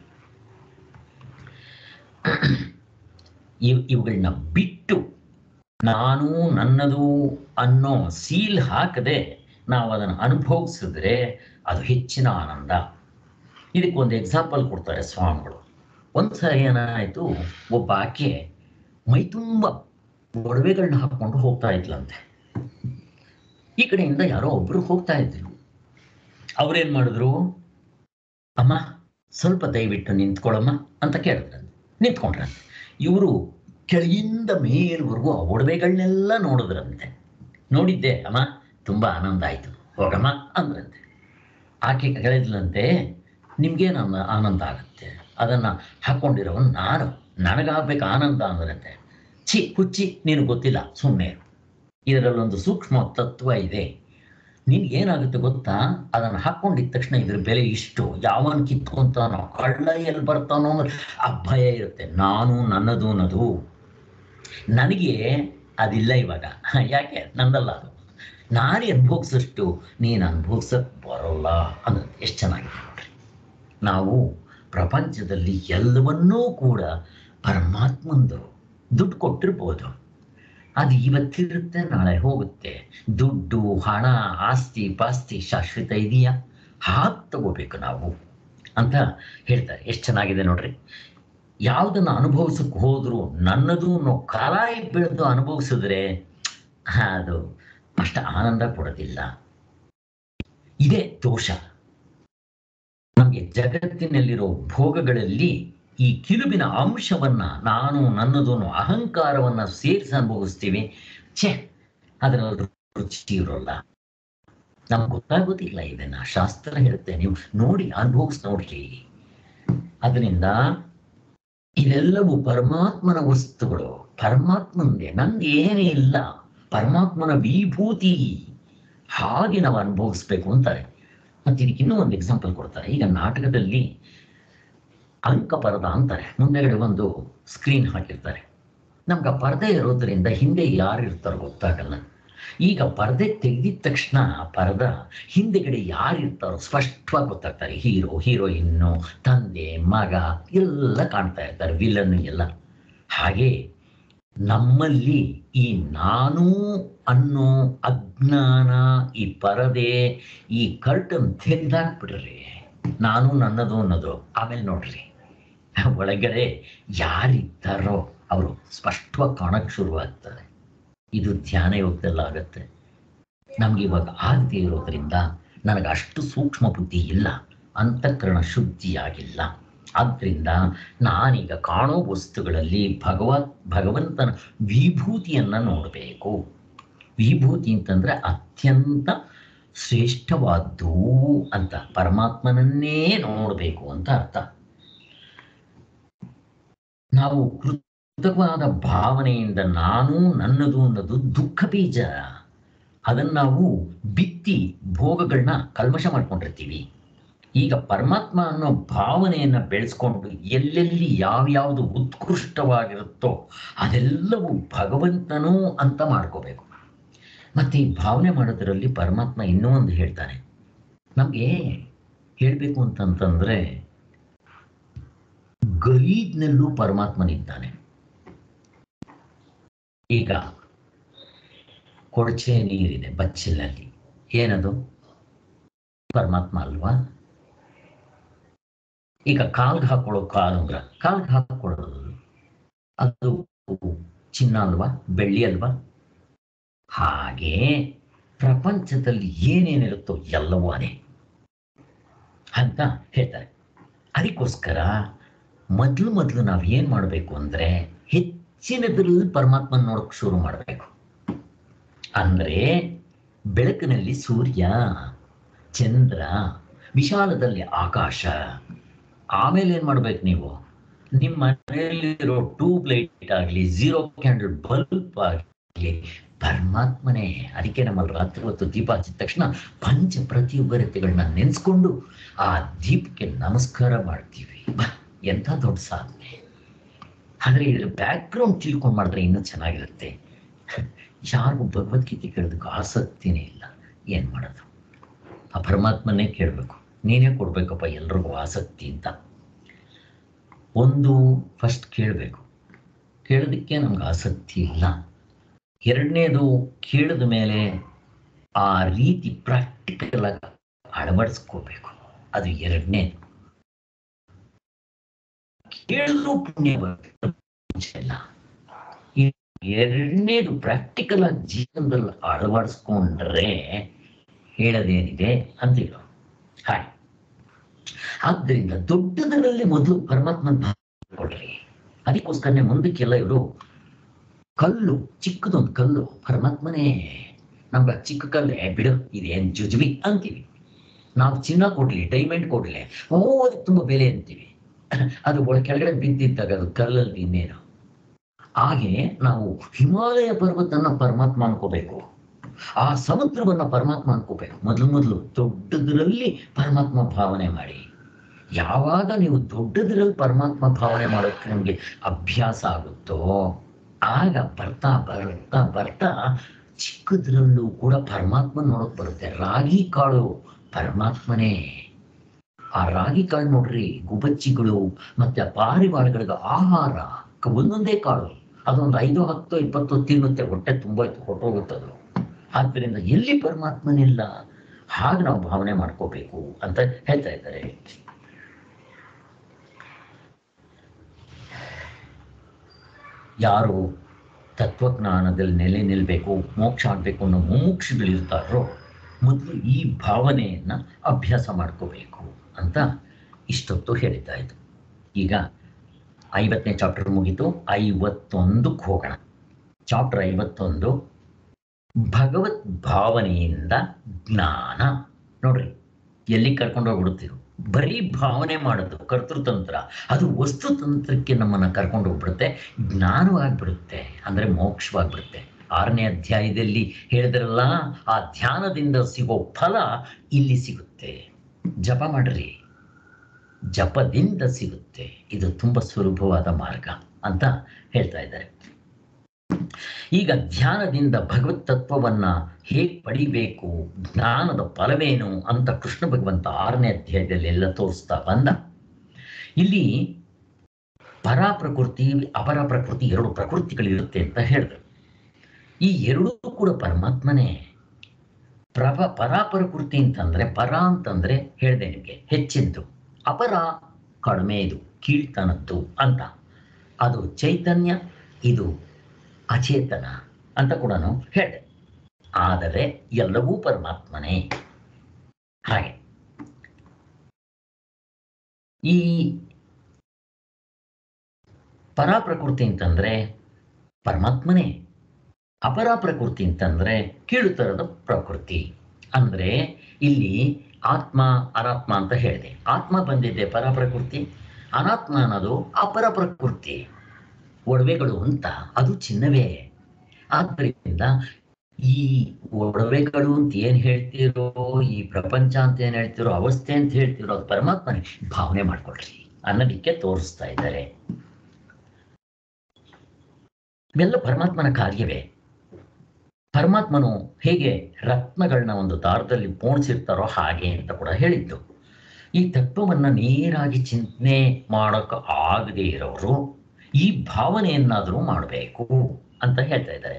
ಇವ್ ಇವುಗಳನ್ನ ಬಿಟ್ಟು ನಾನು ನನ್ನದು ಅನ್ನೋ ಸೀಲ್ ಹಾಕದೆ ನಾವು ಅದನ್ನು ಅನುಭವಿಸಿದ್ರೆ ಅದು ಹೆಚ್ಚಿನ ಆನಂದ ಇದಕ್ಕೆ ಒಂದು ಎಕ್ಸಾಂಪಲ್ ಕೊಡ್ತಾರೆ ಸ್ವಾಮಿಗಳು ಒಂದ್ಸಲ ಏನಾಯಿತು ಒಬ್ಬ ಆಕೆ ಮೈ ತುಂಬ ಒಡವೆಗಳನ್ನ ಹಾಕೊಂಡು ಹೋಗ್ತಾ ಇದ್ಲಂತೆ ಈ ಕಡೆಯಿಂದ ಯಾರೋ ಒಬ್ರು ಹೋಗ್ತಾ ಇದ್ರು ಅವ್ರೇನ್ ಮಾಡಿದ್ರು ಅಮ್ಮ ಸ್ವಲ್ಪ ದಯವಿಟ್ಟು ನಿಂತ್ಕೊಳ್ಳಮ್ಮ ಅಂತ ಕೇಳಿದ್ರಂತೆ ನಿಂತ್ಕೊಂಡ್ರಂತೆ ಇವರು ಕೆಳಗಿಂದ ಮೇಲ್ವರೆಗೂ ಆ ಒಡವೆಗಳನ್ನೆಲ್ಲ ನೋಡಿದ್ರಂತೆ ನೋಡಿದ್ದೆ ಅಮ್ಮ ತುಂಬಾ ಆನಂದ ಆಯ್ತು ಹೋಗಮ್ಮ ಅಂದ್ರಂತೆ ಆಕೆ ಹೇಳಿದ್ಲಂತೆ ನಿಮ್ಗೇನು ಆನ- ಆನಂದ ಆಗುತ್ತೆ ಅದನ್ನ ಹಾಕೊಂಡಿರೋನು ನಾನು ನನಗಾಗ್ಬೇಕು ಆನಂದ ಅಂದ್ರಂತೆ ಛಿ ಹುಚ್ಚಿ ನೀನು ಗೊತ್ತಿಲ್ಲ ಸುಮ್ಮನೆ ಇದರಲ್ಲೊಂದು ಸೂಕ್ಷ್ಮ ತತ್ವ ಇದೆ ನಿನ್ಗೇನಾಗುತ್ತೆ ಗೊತ್ತಾ ಅದನ್ನು ಹಾಕೊಂಡಿದ ತಕ್ಷಣ ಇದ್ರ ಬೆಲೆ ಇಷ್ಟು ಯಾವನ್ ಕಿತ್ಕೊಂತಾನೋ ಕಳ್ಳ ಎಲ್ಲಿ ಬರ್ತಾನೋ ಅಂದ್ರೆ ಆ ಭಯ ಇರುತ್ತೆ ನಾನು ನನ್ನದು ಅನ್ನೋದು ನನಗೆ ಅದಿಲ್ಲ ಇವಾಗ ಯಾಕೆ ನಂದಲ್ಲ ಅದು ನಾನು ಅನುಭವಿಸಷ್ಟು ನೀನು ಅನುಭವಿಸಕ್ ಬರೋಲ್ಲ ಅನ್ನೋದು ಎಷ್ಟು ಚೆನ್ನಾಗಿದೆ ನೋಡ್ರಿ ನಾವು ಪ್ರಪಂಚದಲ್ಲಿ ಎಲ್ಲವನ್ನೂ ಕೂಡ ಪರಮಾತ್ಮಂದು ದುಡ್ಡು ಕೊಟ್ಟಿರ್ಬೋದು ಅದು ಇವತ್ತಿರುತ್ತೆ ನಾಳೆ ಹೋಗುತ್ತೆ ದುಡ್ಡು ಹಣ ಆಸ್ತಿ ಪಾಸ್ತಿ ಶಾಶ್ವತ ಇದೆಯಾ ಹಾಗೆ ತಗೋಬೇಕು ನಾವು ಅಂತ ಹೇಳ್ತಾರೆ ಎಷ್ಟು ಚೆನ್ನಾಗಿದೆ ನೋಡ್ರಿ ಯಾವುದನ್ನು ಅನುಭವಿಸಕ್ಕೆ ಹೋದ್ರು ನನ್ನದು ಅನ್ನೋ ಕಾಲಾಯಿ ಬೆಳೆದು ಅನುಭವಿಸಿದ್ರೆ ಅದು ಅಷ್ಟು ಆನಂದ ಕೊಡೋದಿಲ್ಲ ಇದೇ ದೋಷ ನಮಗೆ ಜಗತ್ತಿನಲ್ಲಿರೋ ಭೋಗಗಳಲ್ಲಿ ಈ ಕಿರುಬಿನ ಅಂಶವನ್ನ ನಾನು ನನ್ನದು ಅನ್ನೋ ಅಹಂಕಾರವನ್ನ ಸೇರಿಸಿ ಅನುಭವಿಸ್ತೀವಿ ಛೆ ಅದರ ರುಚಿ ಇರೋಲ್ಲ ನಮ್ಗೆ ಗೊತ್ತಾಗೋದಿಲ್ಲ ಇದನ್ನ ಶಾಸ್ತ್ರ ಹೇಳುತ್ತೆ ನೀವು ನೋಡಿ ಅನುಭವಿಸ್ ನೋಡ್ರಿ ಅದರಿಂದ ಇದೆಲ್ಲವೂ ಪರಮಾತ್ಮನ ವಸ್ತುಗಳು ಪರಮಾತ್ಮಂದೇ ನಂದು ಏನೇ ಇಲ್ಲ ಪರಮಾತ್ಮನ ವಿಭೂತಿ ಹಾಗೆ ನಾವು ಅನುಭವಿಸ್ಬೇಕು ಅಂತಾರೆ ಮತ್ತೆ ಇದಕ್ಕೆ ಇನ್ನೂ ಒಂದು ಎಕ್ಸಾಂಪಲ್ ಕೊಡ್ತಾರೆ ಈಗ ನಾಟಕದಲ್ಲಿ ಅಂಕ ಪರದ ಅಂತಾರೆ ಮುಂದೆಗಡೆ ಒಂದು ಸ್ಕ್ರೀನ್ ಹಾಕಿರ್ತಾರೆ ನಮ್ಗೆ ಆ ಪರದೆ ಇರೋದ್ರಿಂದ ಹಿಂದೆ ಯಾರು ಇರ್ತಾರೋ ಗೊತ್ತಾಗಲ್ಲ ಈಗ ಪರದೆ ತೆಗೆದಿದ ತಕ್ಷಣ ಆ ಪರದ ಹಿಂದೆಗಡೆ ಯಾರು ಇರ್ತಾರೋ ಸ್ಪಷ್ಟವಾಗಿ ಗೊತ್ತಾಗ್ತಾರೆ ಹೀರೋ ಹೀರೋಯಿನ್ನು ತಂದೆ ಮಗ ಎಲ್ಲ ಕಾಣ್ತಾ ಇರ್ತಾರೆ ವಿಲನ್ ಎಲ್ಲ ಹಾಗೆ ನಮ್ಮಲ್ಲಿ ಈ ನಾನು ಅನ್ನೋ ಅಜ್ಞಾನ ಈ ಪರದೆ ಈ ಕರ್ಟನ್ ತೆಗೆದಾಕ್ಬಿಡ್ರಿ ನಾನು ನನ್ನದು ಅನ್ನೋದು ಆಮೇಲೆ ನೋಡ್ರಿ ಒಳಗಡೆ ಯಾರಿದ್ದಾರೋ ಅವರು ಸ್ಪಷ್ಟವಾಗಿ ಕಾಣಕ್ಕೆ ಶುರುವಾಗ್ತಾರೆ ಇದು ಧ್ಯಾನ ಯೋಗದಲ್ಲಿ ಆಗುತ್ತೆ ನಮ್ಗೆ ಇವಾಗ ಆಗದೆ ಇರೋದ್ರಿಂದ ನನಗೆ ಅಷ್ಟು ಸೂಕ್ಷ್ಮ ಬುದ್ಧಿ ಇಲ್ಲ ಅಂತಃಕರಣ ಶುದ್ಧಿಯಾಗಿಲ್ಲ ಆದ್ರಿಂದ ನಾನೀಗ ಕಾಣೋ ವಸ್ತುಗಳಲ್ಲಿ ಭಗವತ್ ಭಗವಂತನ ವಿಭೂತಿಯನ್ನ ನೋಡಬೇಕು ವಿಭೂತಿ ಅಂತಂದ್ರೆ ಅತ್ಯಂತ ಶ್ರೇಷ್ಠವಾದ್ದು ಅಂತ ಪರಮಾತ್ಮನನ್ನೇ ನೋಡಬೇಕು ಅಂತ ಅರ್ಥ ನಾವು ಕೃತಕವಾದ ಭಾವನೆಯಿಂದ ನಾನು ನನ್ನದು ಅನ್ನೋದು ದುಃಖ ಬೀಜ ಅದನ್ನ ನಾವು ಬಿತ್ತಿ ಭೋಗಗಳನ್ನ ಕಲ್ಮಶ ಮಾಡ್ಕೊಂಡಿರ್ತೀವಿ ಈಗ ಪರಮಾತ್ಮ ಅನ್ನೋ ಭಾವನೆಯನ್ನ ಬೆಳೆಸ್ಕೊಂಡು ಎಲ್ಲೆಲ್ಲಿ ಯಾವ್ಯಾವುದು ಉತ್ಕೃಷ್ಟವಾಗಿರುತ್ತೋ ಅದೆಲ್ಲವೂ ಭಗವಂತನೂ ಅಂತ ಮಾಡ್ಕೋಬೇಕು ಮತ್ತೆ ಈ ಭಾವನೆ ಮಾಡೋದ್ರಲ್ಲಿ ಪರಮಾತ್ಮ ಇನ್ನೂ ಒಂದು ಹೇಳ್ತಾನೆ ನಮ್ಗೆ ಹೇಳ್ಬೇಕು ಅಂತಂತಂದ್ರೆ ಗಲೀಜ್ನಲ್ಲೂ ಪರಮಾತ್ಮನಿದ್ದಾನೆ ಈಗ ಕೊಳಚೆ ನೀರಿದೆ ಬಚ್ಚಲಲ್ಲಿ ಏನದು ಪರಮಾತ್ಮ ಅಲ್ವಾ ಈಗ ಕಾಲ್ಗೆ ಹಾಕೊಳ್ಳೋ ಕಾಲುಂಗ್ರ ಕಾಲ್ಗೆ ಹಾಕೊಳ್ಳೋದು ಅದು ಚಿನ್ನ ಅಲ್ವಾ ಬೆಳ್ಳಿ ಅಲ್ವಾ ಹಾಗೆ ಪ್ರಪಂಚದಲ್ಲಿ ಏನೇನಿರುತ್ತೋ ಎಲ್ಲವೂ ಅದೇ ಅಂತ ಹೇಳ್ತಾರೆ ಅದಕ್ಕೋಸ್ಕರ ಮೊದಲು ಮೊದಲು ನಾವು ಏನು ಮಾಡಬೇಕು ಅಂದರೆ ಹೆಚ್ಚಿನದ್ರಲ್ಲಿ ಪರಮಾತ್ಮನ ನೋಡೋಕೆ ಶುರು ಮಾಡಬೇಕು ಅಂದರೆ ಬೆಳಕಿನಲ್ಲಿ ಸೂರ್ಯ ಚಂದ್ರ ವಿಶಾಲದಲ್ಲಿ ಆಕಾಶ ಆಮೇಲೆ ಏನು ಮಾಡ್ಬೇಕು ನೀವು ನಿಮ್ಮ ಮನೆಯಲ್ಲಿರೋ ಟ್ಯೂಬ್ ಲೈಟ್ ಆಗಲಿ ಝೀರೋ ಕ್ಯಾಂಡಲ್ ಬಲ್ಬ್ ಆಗಲಿ ಪರಮಾತ್ಮನೇ ಅದಕ್ಕೆ ನಮ್ಮಲ್ಲಿ ರಾತ್ರಿ ಹೊತ್ತು ದೀಪ ಹಚ್ಚಿದ ತಕ್ಷಣ ಪಂಚ ಪ್ರತಿಯೊಬ್ಬರತೆಗಳನ್ನ ನೆನೆಸ್ಕೊಂಡು ಆ ದೀಪಕ್ಕೆ ನಮಸ್ಕಾರ ಮಾಡ್ತೀವಿ ಬಾ, ಎಂಥ ದೊಡ್ಡ ಸಾಧನೆ ಆದರೆ ಇದ್ರ ಬ್ಯಾಕ್ಗ್ರೌಂಡ್ ತಿಳ್ಕೊಂಡು ಮಾಡಿದ್ರೆ ಇನ್ನೂ ಚೆನ್ನಾಗಿರುತ್ತೆ ಯಾರಿಗೂ ಭಗವದ್ಗೀತೆ ಕೇಳೋದಕ್ಕೆ ಆಸಕ್ತಿನೇ ಇಲ್ಲ ಏನು ಮಾಡೋದು ಆ ಪರಮಾತ್ಮನೇ ಕೇಳಬೇಕು ನೀನೇ ಕೊಡ್ಬೇಕಪ್ಪ ಎಲ್ರಿಗೂ ಆಸಕ್ತಿ ಅಂತ ಒಂದು ಫಸ್ಟ್ ಕೇಳಬೇಕು ಕೇಳೋದಕ್ಕೆ ನಮ್ಗೆ ಆಸಕ್ತಿ ಇಲ್ಲ ಎರಡನೇದು ಕೇಳಿದ ಮೇಲೆ ಆ ರೀತಿ ಪ್ರಾಕ್ಟಿಕಲ್ ಆಗಿ ಅಳವಡಿಸ್ಕೋಬೇಕು ಅದು ಎರಡನೇದು ಕೇಳಿದ್ರು ಪುಣ್ಯ ಬರುತ್ತೆ, ಮುಂಚೆ ಇಲ್ಲ ಈ ಎರಡನೇದು ಪ್ರಾಕ್ಟಿಕಲ್ ಆಗಿ ಜೀವನದಲ್ಲಿ ಅಳವಡಿಸ್ಕೊಂಡ್ರೆ ಹೇಳೋದೇನಿದೆ ಅಂತೀರೋ ಹಾಗೆ ಆದ್ದರಿಂದ ದೊಡ್ಡದರಲ್ಲಿ ಮೊದಲು ಪರಮಾತ್ಮನ ಕೊಡ್ರಿ ಅದಕ್ಕೋಸ್ಕರನೇ ಮುಂದಕ್ಕೆಲ್ಲ ಇವರು ಕಲ್ಲು ಚಿಕ್ಕದೊಂದು ಕಲ್ಲು ಪರಮಾತ್ಮನೇ ನಮ್ಗೆ ಆ ಚಿಕ್ಕ ಕಲ್ಲೇ ಬಿಡು ಇದೇನು ಜುಜುಬಿ ಅಂತೀವಿ ನಾವು ಚಿನ್ನ ಕೊಡ್ಲಿ ಡೈಮಂಡ್ ಕೊಡ್ಲಿ ಓ ಅದಕ್ಕೆ ತುಂಬ ಬೆಲೆ ಅಂತೀವಿ ಅದು ಒಳ ಕೆಳಗಡೆ ಬಿದ್ದಿದ್ದಾಗ ಅದು ಕಲ್ಲಲ್ಲಿ ಇನ್ನೇನು ಹಾಗೆ ನಾವು ಹಿಮಾಲಯ ಪರ್ವತನ ಪರಮಾತ್ಮ ಅನ್ಕೋಬೇಕು ಆ ಸಮುದ್ರವನ್ನ ಪರಮಾತ್ಮ ಅನ್ಕೋಬೇಕು ಮೊದಲು ಮೊದಲು ದೊಡ್ಡದರಲ್ಲಿ ಪರಮಾತ್ಮ ಭಾವನೆ ಮಾಡಿ ಯಾವಾಗ ನೀವು ದೊಡ್ಡದರಲ್ಲಿ ಪರಮಾತ್ಮ ಭಾವನೆ ಮಾಡೋಕ್ಕೆ ನಿಮಗೆ ಅಭ್ಯಾಸ ಆಗುತ್ತೋ ಆಗ ಬರ್ತಾ ಬರ್ತಾ ಬರ್ತಾ ಚಿಕ್ಕದ್ರಲ್ಲೂ ಕೂಡ ಪರಮಾತ್ಮ ನೋಡಕ್ ಬರುತ್ತೆ ರಾಗಿ ಕಾಳು ಪರಮಾತ್ಮನೇ ಆ ರಾಗಿ ಕಾಳು ನೋಡ್ರಿ ಗುಬಚ್ಚಿಗಳು ಮತ್ತೆ ಆ ಪಾರಿವಾಳಗಳಿಗೆ ಆಹಾರ ಕ- ಒಂದೊಂದೇ ಕಾಳು ಅದೊಂದು ಐದು ಹತ್ತು ಇಪ್ಪತ್ತು ತಿನ್ನುತ್ತೆ ಹೊಟ್ಟೆ ತುಂಬ ಹೊಟ್ಟೋಗುತ್ತದು ಆದ್ದರಿಂದ ಎಲ್ಲಿ ಪರಮಾತ್ಮನಿಲ್ಲ ಹಾಗೆ ನಾವು ಭಾವನೆ ಮಾಡ್ಕೋಬೇಕು ಅಂತ ಹೇಳ್ತಾ ಇದ್ದಾರೆ ಯಾರು ತತ್ವಜ್ಞಾನದಲ್ಲಿ ನೆಲೆ ನಿಲ್ಲಬೇಕು ಮೋಕ್ಷ ಆಗಬೇಕು ಅನ್ನೋ ಮುಮುಕ್ಷುಗಳಿರ್ತಾರೋ ಮೊದಲು ಈ ಭಾವನೆಯನ್ನ ಅಭ್ಯಾಸ ಮಾಡ್ಕೋಬೇಕು ಅಂತ ಇಷ್ಟೊತ್ತು ಹೇಳಿದ್ದ ಇದು ಈಗ ಐವತ್ತನೇ ಚಾಪ್ಟರ್ ಮುಗೀತು ಐವತ್ತೊಂದಕ್ಕೆ ಹೋಗೋಣ ಚಾಪ್ಟರ್ ಐವತ್ತೊಂದು ಭಗವತ್ ಭಾವನೆಯಿಂದ ಜ್ಞಾನ ನೋಡ್ರಿ ಎಲ್ಲಿ ಕರ್ಕೊಂಡು ಹೋಗ್ಬಿಡುತ್ತೀವಿ ಬರೀ ಭಾವನೆ ಮಾಡೋದು ಕರ್ತೃತಂತ್ರ ಅದು ವಸ್ತುತಂತ್ರಕ್ಕೆ ನಮ್ಮನ್ನ ಕರ್ಕೊಂಡು ಹೋಗ್ಬಿಡುತ್ತೆ ಜ್ಞಾನವಾಗ್ಬಿಡುತ್ತೆ ಅಂದ್ರೆ ಮೋಕ್ಷವಾಗ್ಬಿಡುತ್ತೆ ಆರನೇ ಅಧ್ಯಾಯದಲ್ಲಿ ಹೇಳಿದ್ರಲ್ಲ ಆ ಧ್ಯಾನದಿಂದ ಸಿಗೋ ಫಲ ಇಲ್ಲಿ ಸಿಗುತ್ತೆ ಜಪ ಮಾಡ್ರಿ ಜಪದಿಂದ ಸಿಗುತ್ತೆ ಇದು ತುಂಬಾ ಸುಲಭವಾದ ಮಾರ್ಗ ಅಂತ ಹೇಳ್ತಾ ಇದ್ದಾರೆ ಈಗ ಧ್ಯಾನದಿಂದ ಭಗವತ್ ತತ್ವವನ್ನ ಹೇಗೆ ಪಡಿಬೇಕು ಜ್ಞಾನದ ಫಲವೇನು ಅಂತ ಕೃಷ್ಣ ಭಗವಂತ ಆರನೇ ಅಧ್ಯಾಯದಲ್ಲಿ ಎಲ್ಲ ತೋರಿಸ್ತಾ ಬಂದ ಇಲ್ಲಿ ಪರ ಪ್ರಕೃತಿ ಅಪರ ಪ್ರಕೃತಿ ಎರಡು ಪ್ರಕೃತಿಗಳಿರುತ್ತೆ ಅಂತ ಹೇಳಿದ್ರು ಈ ಎರಡೂ ಕೂಡ ಪರಮಾತ್ಮನೇ ಪ್ರಭ ಪರ ಪ್ರಕೃತಿ ಅಂತಂದ್ರೆ ಪರ ಅಂತಂದ್ರೆ ಹೇಳಿದೆ ನಿಮಗೆ ಹೆಚ್ಚಿದ್ದು ಅಪರ ಕಡಿಮೆ ಇದು ಕೀಳ್ತನದ್ದು ಅಂತ ಅದು ಚೈತನ್ಯ ಇದು ಅಚೇತನ ಅಂತ ಕೂಡ ಹೇಳಿದೆ ಆದರೆ ಎಲ್ಲವೂ ಪರಮಾತ್ಮನೇ ಹಾಗೆ ಈ ಪರ ಪ್ರಕೃತಿ ಅಂತಂದ್ರೆ ಪರಮಾತ್ಮನೇ ಅಪರ ಪ್ರಕೃತಿ ಅಂತಂದ್ರೆ ಕೀಳುತರದ ಪ್ರಕೃತಿ ಅಂದ್ರೆ ಇಲ್ಲಿ ಆತ್ಮ ಅನಾತ್ಮ ಅಂತ ಹೇಳಿದೆ ಆತ್ಮ ಬಂದಿದೆ ಪರ ಪ್ರಕೃತಿ ಅನಾತ್ಮ ಅನ್ನೋದು ಅಪರ ಪ್ರಕೃತಿ ಒಡವೆಗಳು ಅಂತ ಅದು ಚಿನ್ನವೇ ಆದ್ದರಿಂದ ಈ ಒಡವೆಗಳು ಅಂತ ಏನ್ ಹೇಳ್ತಿರೋ ಈ ಪ್ರಪಂಚ ಅಂತ ಏನ್ ಹೇಳ್ತಿರೋ ಅವಸ್ಥೆ ಅಂತ ಹೇಳ್ತಿರೋ ಅದು ಪರಮಾತ್ಮನೇ ಭಾವನೆ ಮಾಡ್ಕೊಳ್ರಿ ಅನ್ನೋದಕ್ಕೆ ತೋರಿಸ್ತಾ ಇದ್ದಾರೆ ಇವೆಲ್ಲ ಪರಮಾತ್ಮನ ಕಾರ್ಯವೇ ಪರಮಾತ್ಮನು ಹೇಗೆ ರತ್ನಗಳನ್ನ ಒಂದು ದಾರದಲ್ಲಿ ಪೋಣಿಸಿರ್ತಾರೋ ಹಾಗೆ ಅಂತ ಕೂಡ ಹೇಳಿದ್ದು ಈ ತತ್ವವನ್ನ ನೇರಾಗಿ ಚಿಂತನೆ ಮಾಡೋಕ ಆಗದೆ ಇರೋರು ಈ ಭಾವನೆಯನ್ನಾದರೂ ಮಾಡಬೇಕು ಅಂತ ಹೇಳ್ತಾ ಇದ್ದಾರೆ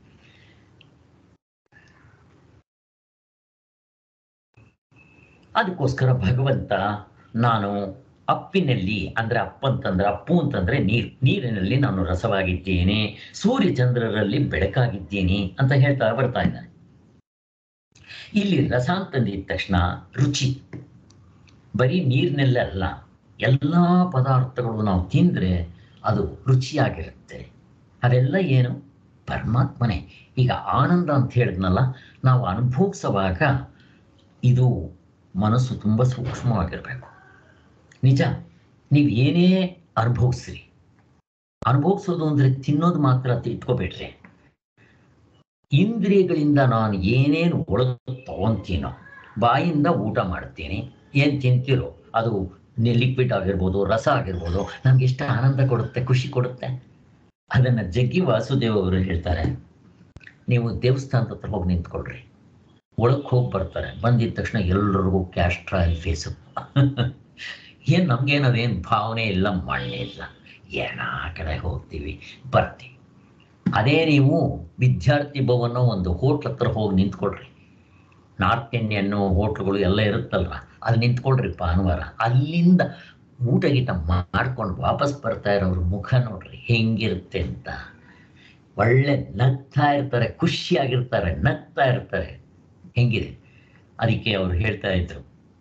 ಅದಕ್ಕೋಸ್ಕರ ಭಗವಂತ ನಾನು ಅಪ್ಪಿನಲ್ಲಿ ಅಂದ್ರೆ ಅಪ್ಪ ಅಂತಂದ್ರೆ ಅಪ್ಪು ಅಂತಂದ್ರೆ ನೀರ್ ನೀರಿನಲ್ಲಿ ನಾನು ರಸವಾಗಿದ್ದೇನೆ ಸೂರ್ಯ ಚಂದ್ರರಲ್ಲಿ ಬೆಳಕಾಗಿದ್ದೀನಿ ಅಂತ ಹೇಳ್ತಾ ಬರ್ತಾ ಇದ್ದಾನೆ ಇಲ್ಲಿ ರಸ ಅಂತಂದಿದ ತಕ್ಷಣ ರುಚಿ ಬರೀ ನೀರಿನಲ್ಲೇ ಅಲ್ಲ ಎಲ್ಲಾ ಪದಾರ್ಥಗಳು ನಾವು ತಿಂದ್ರೆ ಅದು ರುಚಿಯಾಗಿರುತ್ತೆ ಅವೆಲ್ಲ ಏನು ಪರಮಾತ್ಮನೇ ಈಗ ಆನಂದ ಅಂತ ಹೇಳಿದ್ನಲ್ಲ ನಾವು ಅನುಭವಿಸುವಾಗ ಇದು ಮನಸ್ಸು ತುಂಬ ಸೂಕ್ಷ್ಮವಾಗಿರ್ಬೇಕು ನಿಜ ನೀವು ಏನೇ ಅನುಭವಿಸ್ರಿ ಅನುಭವಿಸೋದು ಅಂದ್ರೆ ತಿನ್ನೋದು ಮಾತ್ರ ಅಂತ ಇಟ್ಕೋಬೇಡ್ರಿ ಇಂದ್ರಿಯಗಳಿಂದ ನಾನು ಏನೇನು ಒಳಗೆ ತಗೊಂತೀನೋ ಬಾಯಿಂದ ಊಟ ಮಾಡ್ತೀನಿ ಏನ್ ತಿಂತಿರೋ ಅದು ಲಿಕ್ವಿಡ್ ಆಗಿರ್ಬೋದು ರಸ ಆಗಿರ್ಬೋದು ನಮ್ಗೆ ಎಷ್ಟು ಆನಂದ ಕೊಡುತ್ತೆ ಖುಷಿ ಕೊಡುತ್ತೆ ಅದನ್ನ ಜಗ್ಗಿ ವಾಸುದೇವ್ ಅವರು ಹೇಳ್ತಾರೆ ನೀವು ದೇವಸ್ಥಾನದ ಹತ್ರ ಹೋಗಿ ನಿಂತ್ಕೊಳ್ರಿ ಒಳಗೆ ಹೋಗಿ ಬರ್ತಾರೆ ಬಂದಿದ ತಕ್ಷಣ ಎಲ್ಲರಿಗೂ ಕ್ಯಾಸ್ಟ್ರಾಯಲ್ ಫೇಸು ಏನ್ ನಮ್ಗೇನು ಅದೇನು ಭಾವನೆ ಇಲ್ಲ ಮಣ್ಣೆ ಇಲ್ಲ ಏನ ಕಡೆ ಹೋಗ್ತೀವಿ ಬರ್ತೀವಿ ಅದೇ ನೀವು ವಿದ್ಯಾರ್ಥಿ ಭವನ ಒಂದು ಹೋಟ್ಲ್ ಹತ್ರ ಹೋಗಿ ನಿಂತ್ಕೊಳ್ರಿ ನಾರ್ತ್ ಇಂಡಿಯನ್ ಹೋಟ್ಲ್ಗಳು ಎಲ್ಲ ಇರುತ್ತಲ್ವ ಅಲ್ಲಿ ನಿಂತ್ಕೊಳ್ರಿ ಭಾನುವಾರ ಅಲ್ಲಿಂದ ಊಟ ಗೀಟ ಮಾಡ್ಕೊಂಡು ವಾಪಸ್ ಬರ್ತಾ ಇರೋರು ಮುಖ ನೋಡ್ರಿ ಹೆಂಗಿರುತ್ತೆ ಅಂತ ಒಳ್ಳೆ ನಗ್ತಾ ಇರ್ತಾರೆ ಖುಷಿಯಾಗಿರ್ತಾರೆ ನಗ್ತಾ ಇರ್ತಾರೆ ಹೆಂಗಿದೆ ಅದಕ್ಕೆ ಅವ್ರು ಹೇಳ್ತಾ ಇದ್ರು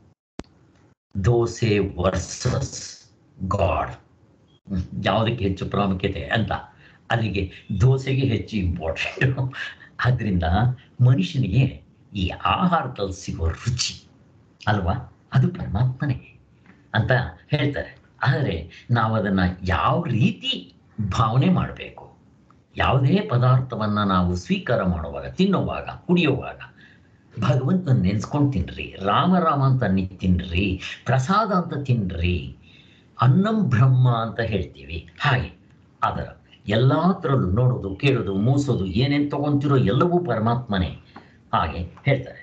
ದೋಸೆ ವರ್ಸಸ್ ಗಾಡ್ ಯಾವುದಕ್ಕೆ ಹೆಚ್ಚು ಪ್ರಾಮುಖ್ಯತೆ ಅಂತ ಅಲ್ಲಿಗೆ ದೋಸೆಗೆ ಹೆಚ್ಚು ಇಂಪಾರ್ಟೆಂಟ್ ಆದ್ರಿಂದ ಮನುಷ್ಯನಿಗೆ ಈ ಆಹಾರದಲ್ಲಿ ಸಿಗೋ ರುಚಿ ಅಲ್ವಾ ಅದು ಪರಮಾತ್ಮನೇ ಅಂತ ಹೇಳ್ತಾರೆ ಆದರೆ ನಾವು ಅದನ್ನ ಯಾವ ರೀತಿ ಭಾವನೆ ಮಾಡಬೇಕು ಯಾವುದೇ ಪದಾರ್ಥವನ್ನ ನಾವು ಸ್ವೀಕಾರ ಮಾಡುವಾಗ ತಿನ್ನುವಾಗ ಕುಡಿಯುವಾಗ ಭಗವಂತನ ನೆನ್ಸ್ಕೊಂಡು ತಿನ್ರಿ ರಾಮ ರಾಮ ಅಂತ ಅನ್ನಿ ತಿನ್ರಿ ಪ್ರಸಾದ ಅಂತ ತಿನ್ರಿ ಅನ್ನಂ ಬ್ರಹ್ಮ ಅಂತ ಹೇಳ್ತೀವಿ ಹಾಗೆ ಅದರ ಎಲ್ಲಾ ಥರಲ್ಲೂ ನೋಡೋದು ಕೇಳೋದು ಮೂಸೋದು ಏನೇನು ತಗೊಂತಿರೋ ಎಲ್ಲವೂ ಪರಮಾತ್ಮನೇ ಹಾಗೆ ಹೇಳ್ತಾರೆ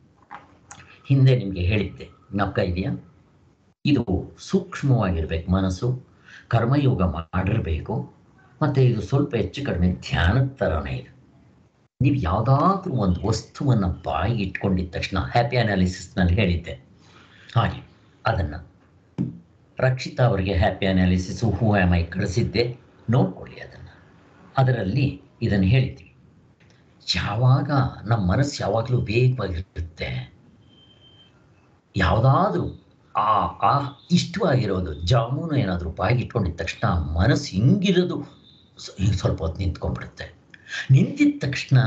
ಹಿಂದೆ ನಿಮಗೆ ಹೇಳಿದ್ದೆ ಜ್ಞಾಪಕ ಇದೆಯಾ ಇದು ಸೂಕ್ಷ್ಮವಾಗಿರ್ಬೇಕು ಮನಸ್ಸು ಕರ್ಮಯೋಗ ಮಾಡಿರಬೇಕು ಮತ್ತೆ ಇದು ಸ್ವಲ್ಪ ಹೆಚ್ಚು ಕಡಿಮೆ ಧ್ಯಾನದ ಥರನೇ ಇದೆ ನೀವು ಯಾವುದಾದ್ರೂ ಒಂದು ವಸ್ತುವನ್ನ ಬಾಯಿಗೆ ಇಟ್ಕೊಂಡಿದ ತಕ್ಷಣ ಹ್ಯಾಪಿ ಅನಾಲಿಸಿಸ್ನಲ್ಲಿ ಹೇಳಿದ್ದೆ ಹಾಗೆ ಅದನ್ನ ರಕ್ಷಿತಾ ಅವರಿಗೆ happy analysis who am I ಕಳಿಸಿದ್ದೆ ನೋಡ್ಕೊಳ್ಳಿ ಅದನ್ನು ಅದರಲ್ಲಿ ಇದನ್ನು ಹೇಳಿದ್ವಿ ಯಾವಾಗ ನಮ್ಮ ಮನಸ್ಸು ಯಾವಾಗಲೂ ವೇಗವಾಗಿರುತ್ತೆ ಯಾವುದಾದ್ರೂ ಆ ಆ ಇಷ್ಟವಾಗಿರೋದು ಜಾಮೂನು ಏನಾದರೂ ಬಾಯಿಗೆ ಇಟ್ಕೊಂಡಿದ ತಕ್ಷಣ ಮನಸ್ಸು ಹಿಂಗಿರೋದು ಸ್- ಹಿಂಗ್ ಸ್ವಲ್ಪ ಹೊತ್ತು ನಿಂತ್ಕೊಂಡ್ಬಿಡುತ್ತೆ ನಿಂತಿದ ತಕ್ಷಣ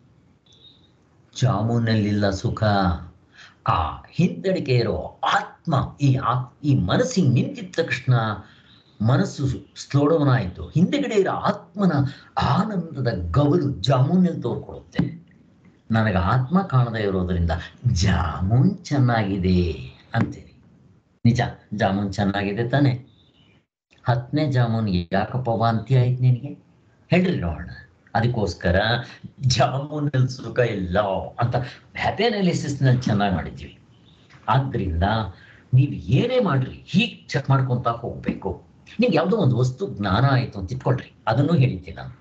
ಜಾಮೂನಲ್ಲಿಲ್ಲ ಸುಖ ಆ ಹಿಂದಡಿಕೆ ಇರೋ ಆತ್ಮ ಈ ಆ ಈ ಮನಸ್ಸಿಗೆ ನಿಂತಿದ ತಕ್ಷಣ ಮನಸ್ಸು ಸ್ಲೋ ಡೌನ್ ಆಯಿತು ಹಿಂದೆಗಡೆ ಇರೋ ಆತ್ಮನ ಆನಂದದ ಗವಲು ಜಾಮೂನಲ್ಲಿ ತೋರ್ಕೊಡುತ್ತೆ ನನಗೆ ಆತ್ಮ ಕಾಣದೇ ಇರೋದ್ರಿಂದ ಜಾಮೂನ್ ಚೆನ್ನಾಗಿದೆ ಅಂತೀನಿ ನಿಜ ಜಾಮೂನ್ ಚೆನ್ನಾಗಿದೆ ತಾನೆ ಹತ್ತನೇ ಜಾಮೂನ್ ಯಾಕಪ್ಪ ವಾಂತಿ ಆಯ್ತು ನಿನಗೆ ಹೇಳ್ರಿ ನೋಡೋಣ ಅದಕ್ಕೋಸ್ಕರ ಜಾಮೂನಲ್ಲಿ ಸುಖ ಇಲ್ಲ ಅಂತ ಹ್ಯಾಪಿ ಅನಾಲಿಸಿಸ್ನಲ್ಲಿ ಚೆನ್ನಾಗಿ ಮಾಡಿದ್ವಿ ಆದ್ರಿಂದ ನೀವು ಏನೇ ಮಾಡ್ರಿ ಹೀಗೆ ಚೆಕ್ ಮಾಡ್ಕೊಂತ ಹೋಗ್ಬೇಕು ನಿಮ್ಗೆ ಯಾವುದೋ ಒಂದು ವಸ್ತು ಜ್ಞಾನ ಆಯಿತು ಅಂತ ಇಟ್ಕೊಳ್ರಿ ಅದನ್ನು ಹೇಳಿದ್ದೀನಿ ನಾನು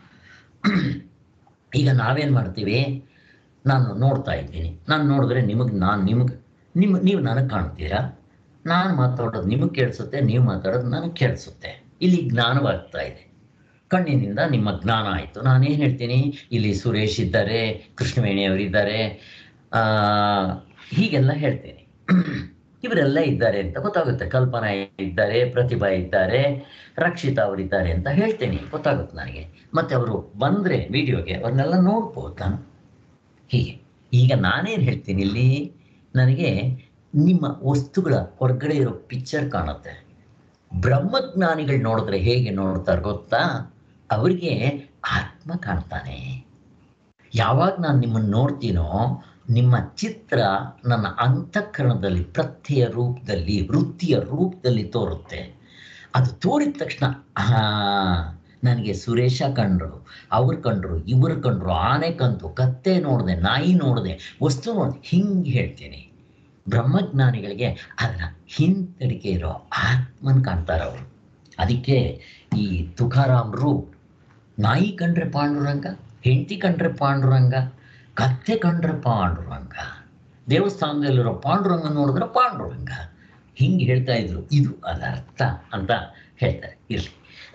ಈಗ ನಾವೇನ್ ಮಾಡ್ತೀವಿ ನಾನು ನೋಡ್ತಾ ಇದ್ದೀನಿ ನಾನು ನೋಡಿದ್ರೆ ನಿಮಗೆ ನಾನು ನಿಮಗೆ ನಿಮ್ಮ ನೀವು ನನಗೆ ಕಾಣ್ತೀರಾ ನಾನು ಮಾತಾಡೋದು ನಿಮಗೆ ಕೇಳಿಸುತ್ತೆ ನೀವು ಮಾತಾಡೋದು ನನಗೆ ಕೇಳಿಸುತ್ತೆ ಇಲ್ಲಿ ಜ್ಞಾನವಾಗ್ತಾ ಇದೆ ಕಣ್ಣಿನಿಂದ ನಿಮ್ಮ ಜ್ಞಾನ ಆಯಿತು ನಾನೇನು ಹೇಳ್ತೀನಿ ಇಲ್ಲಿ ಸುರೇಶ್ ಇದ್ದಾರೆ ಕೃಷ್ಣವೇಣಿಯವರಿದ್ದಾರೆ ಆ ಹೀಗೆಲ್ಲ ಹೇಳ್ತೀನಿ ಇವರೆಲ್ಲ ಇದ್ದಾರೆ ಅಂತ ಗೊತ್ತಾಗುತ್ತೆ ಕಲ್ಪನಾ ಇದ್ದಾರೆ ಪ್ರತಿಭಾ ಇದ್ದಾರೆ ರಕ್ಷಿತಾ ಅವರಿದ್ದಾರೆ ಅಂತ ಹೇಳ್ತೀನಿ ಗೊತ್ತಾಗುತ್ತೆ ನನಗೆ ಮತ್ತೆ ಅವರು ಬಂದ್ರೆ ವಿಡಿಯೋಗೆ ಅವ್ರನ್ನೆಲ್ಲ ನೋಡ್ಬೋದು ನಾನು ಹೀಗೆ ಈಗ ನಾನೇನು ಹೇಳ್ತೀನಿ ಇಲ್ಲಿ ನನಗೆ ನಿಮ್ಮ ವಸ್ತುಗಳ ಹೊರಗಡೆ ಇರೋ ಪಿಕ್ಚರ್ ಕಾಣುತ್ತೆ ಬ್ರಹ್ಮಜ್ಞಾನಿಗಳು ನೋಡಿದ್ರೆ ಹೇಗೆ ನೋಡ್ತಾರೆ ಗೊತ್ತಾ ಅವರಿಗೆ ಆತ್ಮ ಕಾಣ್ತಾನೆ ಯಾವಾಗ ನಾನು ನಿಮ್ಮನ್ನು ನೋಡ್ತೀನೋ ನಿಮ್ಮ ಚಿತ್ರ ನನ್ನ ಅಂತಃಕರಣದಲ್ಲಿ ಪ್ರತ್ಯಯ ರೂಪದಲ್ಲಿ ವೃತ್ತಿಯ ರೂಪದಲ್ಲಿ ತೋರುತ್ತೆ ಅದು ತೋರಿದ ತಕ್ಷಣ ಹಾ ನನಗೆ ಸುರೇಶ ಕಂಡ್ರು ಅವ್ರು ಕಂಡ್ರು ಇವ್ರು ಕಂಡ್ರು ಆನೆ ಕಂತು ಕತ್ತೆ ನೋಡಿದೆ ನಾಯಿ ನೋಡಿದೆ ವಸ್ತು ನೋಡಿದೆ ಹಿಂಗೆ ಹೇಳ್ತೀನಿ ಬ್ರಹ್ಮಜ್ಞಾನಿಗಳಿಗೆ ಅದರ ಹಿಂತಡಿಕೆ ಇರೋ ಆತ್ಮನ್ ಕಾಣ್ತಾರೆ ಅವರು ಅದಕ್ಕೆ ಈ ತುಕಾರಾಮ್ರು ನಾಯಿ ಕಂಡ್ರೆ ಪಾಂಡುರಂಗ ಹೆಂಡತಿ ಕಂಡ್ರೆ ಪಾಂಡುರಂಗ ಕತ್ತೆ ಕಂಡ್ರೆ ಪಾಂಡುರಂಗ ದೇವಸ್ಥಾನದಲ್ಲಿರೋ ಪಾಂಡುರಂಗ ನೋಡಿದ್ರೆ ಪಾಂಡುರಂಗ ಹಿಂಗೆ ಹೇಳ್ತಾ ಇದ್ರು ಇದು ಅದರ ಅರ್ಥ ಅಂತ ಹೇಳ್ತಾರೆ ಇರಲಿ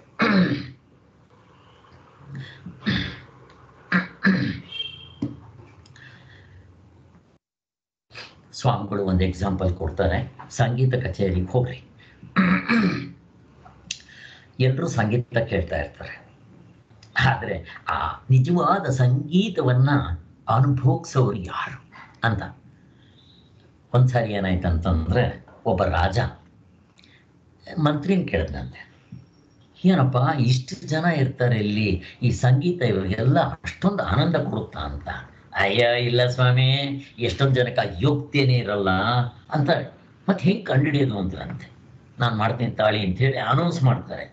ಸ್ವಾಮಿಗಳು ಒಂದು ಎಕ್ಸಾಂಪಲ್ ಕೊಡ್ತಾರೆ ಸಂಗೀತ ಕಚೇರಿಗೆ ಹೋಗ್ರಿ ಎಲ್ಲರೂ ಸಂಗೀತ ಕೇಳ್ತಾ ಇರ್ತಾರೆ ಆದರೆ ಆ ನಿಜವಾದ ಸಂಗೀತವನ್ನ ಅನುಭೋಗಿಸೋರು ಯಾರು ಅಂತ ಒಂದ್ಸಾರಿ ಏನಾಯ್ತು ಅಂತಂದ್ರೆ ಒಬ್ಬ ರಾಜ ಮಂತ್ರಿನ ಕೇಳಿದ್ನಂತೆ ಏನಪ್ಪ ಇಷ್ಟು ಜನ ಇರ್ತಾರೆ ಇಲ್ಲಿ ಈ ಸಂಗೀತ ಇವರಿಗೆಲ್ಲ ಅಷ್ಟೊಂದು ಆನಂದ ಕೊಡುತ್ತಾ ಅಂತ ಅಯ್ಯ ಇಲ್ಲ ಸ್ವಾಮಿ ಎಷ್ಟೊಂದು ಜನಕ್ಕೆ ಯೋಗ್ಯತೆನೇ ಇರಲ್ಲ ಅಂತ ಮತ್ತೆ ಹೆಂಗೆ ಕಂಡುಹಿಡಿಯೋದು ಅಂತಂತೆ ನಾನು ಮಾಡ್ತೀನಿ ತಾಳಿ ಅಂತೇಳಿ ಅನೌನ್ಸ್ ಮಾಡ್ತಾರೆ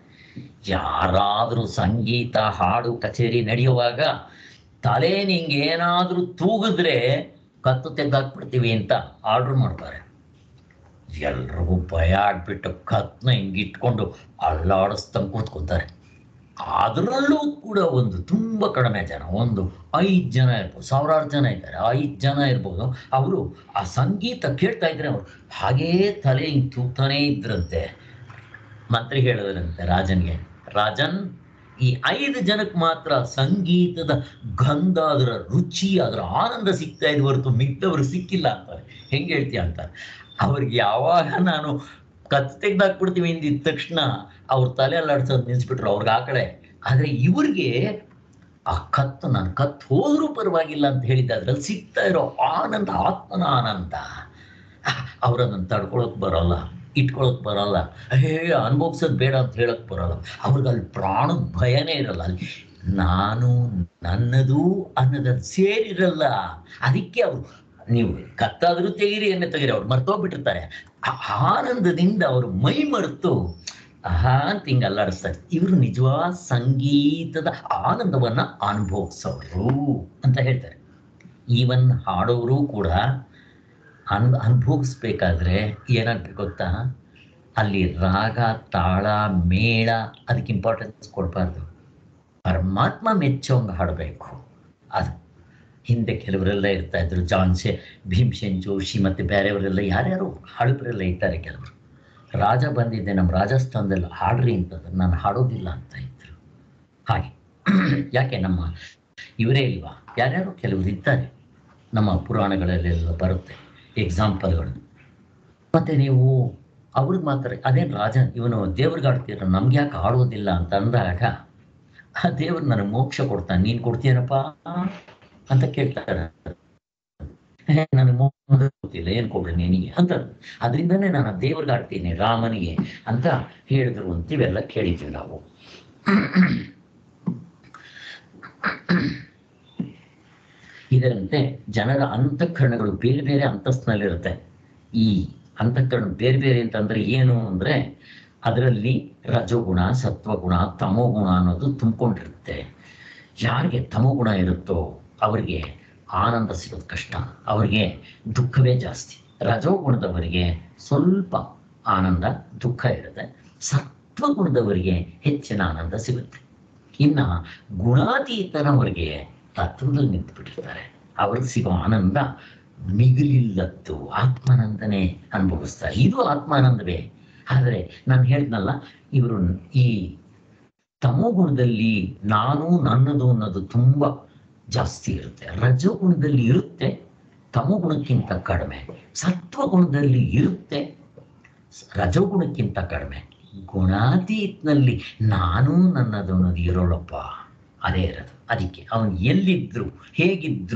ಯಾರಾದರೂ ಸಂಗೀತ ಹಾಡು ಕಚೇರಿ ನಡೆಯುವಾಗ ತಲೆ ನಿಂಗೆ ಏನಾದರೂ ತೂಗಿದ್ರೆ ಕತ್ತು ತೆಗ್ದಾಕ್ಬಿಡ್ತೀವಿ ಅಂತ ಆರ್ಡರ್ ಮಾಡ್ತಾರೆ ಎಲ್ರಿಗೂ ಭಯ ಆಗ್ಬಿಟ್ಟು ಕತ್ನ ಹಿಂಗೆ ಇಟ್ಕೊಂಡು ಅಲ್ಲಾಡಿಸ್ದಂಗೆ ಕೂತ್ಕೊತಾರೆ ಅದರಲ್ಲೂ ಕೂಡ ಒಂದು ತುಂಬ ಕಡಿಮೆ ಜನ ಒಂದು ಐದು ಜನ ಇರ್ಬೋದು ಸಾವಿರಾರು ಜನ ಇದ್ದಾರೆ ಐದು ಜನ ಇರ್ಬೋದು ಅವರು ಆ ಸಂಗೀತ ಕೇಳ್ತಾ ಇದ್ರೆ ಅವರು ಹಾಗೇ ತಲೆ ಹಿಂಗೆ ತೂಗ್ತಾನೇ ಇದ್ರಂತೆ ಮಂತ್ರಿ ಹೇಳಿದ್ರಂತೆ ರಾಜನ್ಗೆ ರಾಜನ್ ಈ ಐದು ಜನಕ್ಕೆ ಮಾತ್ರ ಸಂಗೀತದ ಗಂಧ ಅದರ ರುಚಿ ಅದರ ಆನಂದ ಸಿಗ್ತಾ ಇದೆ ಹೊರತು ಮಿಕ್ಕದವ್ರಿಗೆ ಸಿಕ್ಕಿಲ್ಲ ಅಂತಾರೆ ಹೆಂಗೆ ಹೇಳ್ತೀಯ ಅಂತಾರೆ ಅವ್ರಿಗೆ ಯಾವಾಗ ನಾನು ಕತ್ ತೆಗ್ದಾಕ್ಬಿಡ್ತೀವಿ ಅಂದಿದ ತಕ್ಷಣ ಅವ್ರ ತಲೆ ಅಲ್ಲಾಡ್ಸೋದು ನಿಲ್ಸ್ಬಿಟ್ರು ಅವ್ರಿಗೆ ಆ ಕಡೆ ಆದರೆ ಇವ್ರಿಗೆ ಆ ಕತ್ತು ನಾನು ಕತ್ತು ಹೋದ್ರೂ ಪರವಾಗಿಲ್ಲ ಅಂತ ಹೇಳಿದ್ದೆ ಅದ್ರಲ್ಲಿ ಸಿಗ್ತಾ ಇರೋ ಆನಂದ ಆತ್ಮನ ಆನಂದ ಅವ್ರದನ್ನು ತಡ್ಕೊಳಕ್ ಬರಲ್ಲ ಇಟ್ಕೊಳಕ್ ಬರಲ್ಲ ಹೇ ಅನುಭವಿಸೋದು ಬೇಡ ಅಂತ ಹೇಳಕ್ ಬರಲ್ಲ ಅವ್ರಿಗೆ ಅಲ್ಲಿ ಪ್ರಾಣದ ಭಯನೇ ಇರಲ್ಲ ಅಲ್ಲಿ ನಾನು ನನ್ನದು ಅನ್ನೋದನ್ನು ಸೇರಿರಲ್ಲ ಅದಕ್ಕೆ ಅವರು ನೀವು ಕತ್ತಾದರೂ ತೆಗೀರಿ ಎಣ್ಣೆ ತೆಗೀರಿ ಅವ್ರು ಮರ್ತೋಗ್ಬಿಟ್ಟಿರ್ತಾರೆ ಆ ಆನಂದದಿಂದ ಅವರು ಮೈ ಮರೆತು ಆಹಾ ಅಂತ ಹಿಂಗೆ ಅಲ್ಲಾಡಿಸ್ತಾರೆ ಇವರು ನಿಜವಾದ ಸಂಗೀತದ ಆನಂದವನ್ನ ಅನುಭವಿಸೋರು ಅಂತ ಹೇಳ್ತಾರೆ ಈವನ್ ಹಾಡೋರು ಕೂಡ ಅನ್ ಅನುಭವಿಸ್ಬೇಕಾದ್ರೆ ಏನಾಗ್ಬೇಕು ಗೊತ್ತಾ ಅಲ್ಲಿ ರಾಗ ತಾಳ ಮೇಳ ಅದಕ್ಕೆ ಇಂಪಾರ್ಟೆನ್ಸ್ ಕೊಡಬಾರ್ದು ಪರಮಾತ್ಮ ಮೆಚ್ಚೋಂಗೆ ಹಾಡಬೇಕು ಅದು ಹಿಂದೆ ಕೆಲವರೆಲ್ಲ ಇರ್ತಾ ಇದ್ರು ಜಾನ್ಸೆ ಭೀಮ್ಸೇನ್ ಜೋಶಿ ಮತ್ತು ಬೇರೆಯವರೆಲ್ಲ ಯಾರ್ಯಾರು ಹಾಡುಗರೆಲ್ಲ ಇದ್ದಾರೆ ಕೆಲವರು ರಾಜ ಬಂದಿದ್ದೆ ನಮ್ಮ ರಾಜಸ್ಥಾನದಲ್ಲಿ ಹಾಡ್ರಿ ಅಂತಂದ್ರೆ ನಾನು ಹಾಡೋದಿಲ್ಲ ಅಂತ ಇದ್ರು ಹಾಗೆ ಯಾಕೆ ನಮ್ಮ ಇವರೇ ಇಲ್ವಾ ಯಾರ್ಯಾರು ಕೆಲವರು ಇದ್ದಾರೆ ನಮ್ಮ ಪುರಾಣಗಳಲ್ಲೆಲ್ಲ ಬರುತ್ತೆ ಎಕ್ಸಾಂಪಲ್ಗಳು ಮತ್ತೆ ನೀವು ಅವ್ರಿಗೆ ಮಾತ್ರ ಅದೇನು ರಾಜ ಇವನು ದೇವ್ರಿಗೆ ಆಡ್ತೀರ ನಮ್ಗೆ ಯಾಕೆ ಆಡೋದಿಲ್ಲ ಅಂತ ಅಂದಾಗ ಆ ದೇವ್ರು ನನಗೆ ಮೋಕ್ಷ ಕೊಡ್ತಾನೆ ನೀನು ಕೊಡ್ತೀನಪ್ಪ ಅಂತ ಕೇಳ್ತಾರೆ ನನಗೆ ಮೋಕ್ಷ ಗೊತ್ತಿಲ್ಲ ಏನು ಕೊಡ್ರಿ ನಿನಗೆ ಅಂತ ಅದರಿಂದನೇ ನಾನು ಆ ದೇವ್ರಿಗೆ ಆಡ್ತೀನಿ ರಾಮನಿಗೆ ಅಂತ ಹೇಳಿದ್ರು ಅಂತ ಇವೆಲ್ಲ ಕೇಳಿದ್ವಿ ನಾವು ಇದರಂತೆ ಜನರ ಅಂತಃಕರಣಗಳು ಬೇರೆ ಬೇರೆ ಅಂತಸ್ತಿನಲ್ಲಿರುತ್ತೆ ಈ ಅಂತಃಕರಣ ಬೇರೆ ಬೇರೆ ಅಂತಂದ್ರೆ ಏನು ಅಂದ್ರೆ ಅದರಲ್ಲಿ ರಜೋಗುಣ ಸತ್ವಗುಣ ತಮೋಗುಣ ಅನ್ನೋದು ತುಂಬಿಕೊಂಡಿರುತ್ತೆ ಯಾರಿಗೆ ತಮೋಗುಣ ಇರುತ್ತೋ ಅವರಿಗೆ ಆನಂದ ಸಿಗೋದು ಕಷ್ಟ ಅವರಿಗೆ ದುಃಖವೇ ಜಾಸ್ತಿ ರಜೋಗುಣದವರಿಗೆ ಸ್ವಲ್ಪ ಆನಂದ ದುಃಖ ಇರುತ್ತೆ ಸತ್ವಗುಣದವರಿಗೆ ಹೆಚ್ಚಿನ ಆನಂದ ಸಿಗುತ್ತೆ ಇನ್ನ ಗುಣಾತೀತನವರಿಗೆ ತತ್ವದಲ್ಲಿ ನಿಂತು ಬಿಟ್ಟಿರ್ತಾರೆ ಅವ್ರಿಗೆ ಸಿಗೋ ಆನಂದ ಮಿಗಿಲಿಲ್ಲದ್ದು ಆತ್ಮಾನಂದನೇ ಅನುಭವಿಸ್ತಾರೆ ಇದು ಆತ್ಮಾನಂದವೇ ಆದರೆ ನಾನು ಹೇಳಿದ್ನಲ್ಲ ಇವರು ಈ ತಮೋಗುಣದಲ್ಲಿ ನಾನು ನನ್ನದು ಅನ್ನೋದು ತುಂಬ ಜಾಸ್ತಿ ಇರುತ್ತೆ ರಜೋಗುಣದಲ್ಲಿ ಇರುತ್ತೆ ತಮೋಗುಣಕ್ಕಿಂತ ಕಡಿಮೆ ಸತ್ವಗುಣದಲ್ಲಿ ಇರುತ್ತೆ ರಜೋಗುಣಕ್ಕಿಂತ ಕಡಿಮೆ ಗುಣಾತೀತ್ನಲ್ಲಿ ನಾನು ನನ್ನದು ಅನ್ನೋದು ಇರೋಳಪ್ಪ ಅದೇ ಇರೋದು ಅದಕ್ಕೆ ಅವನು ಎಲ್ಲಿದ್ರು ಹೇಗಿದ್ರು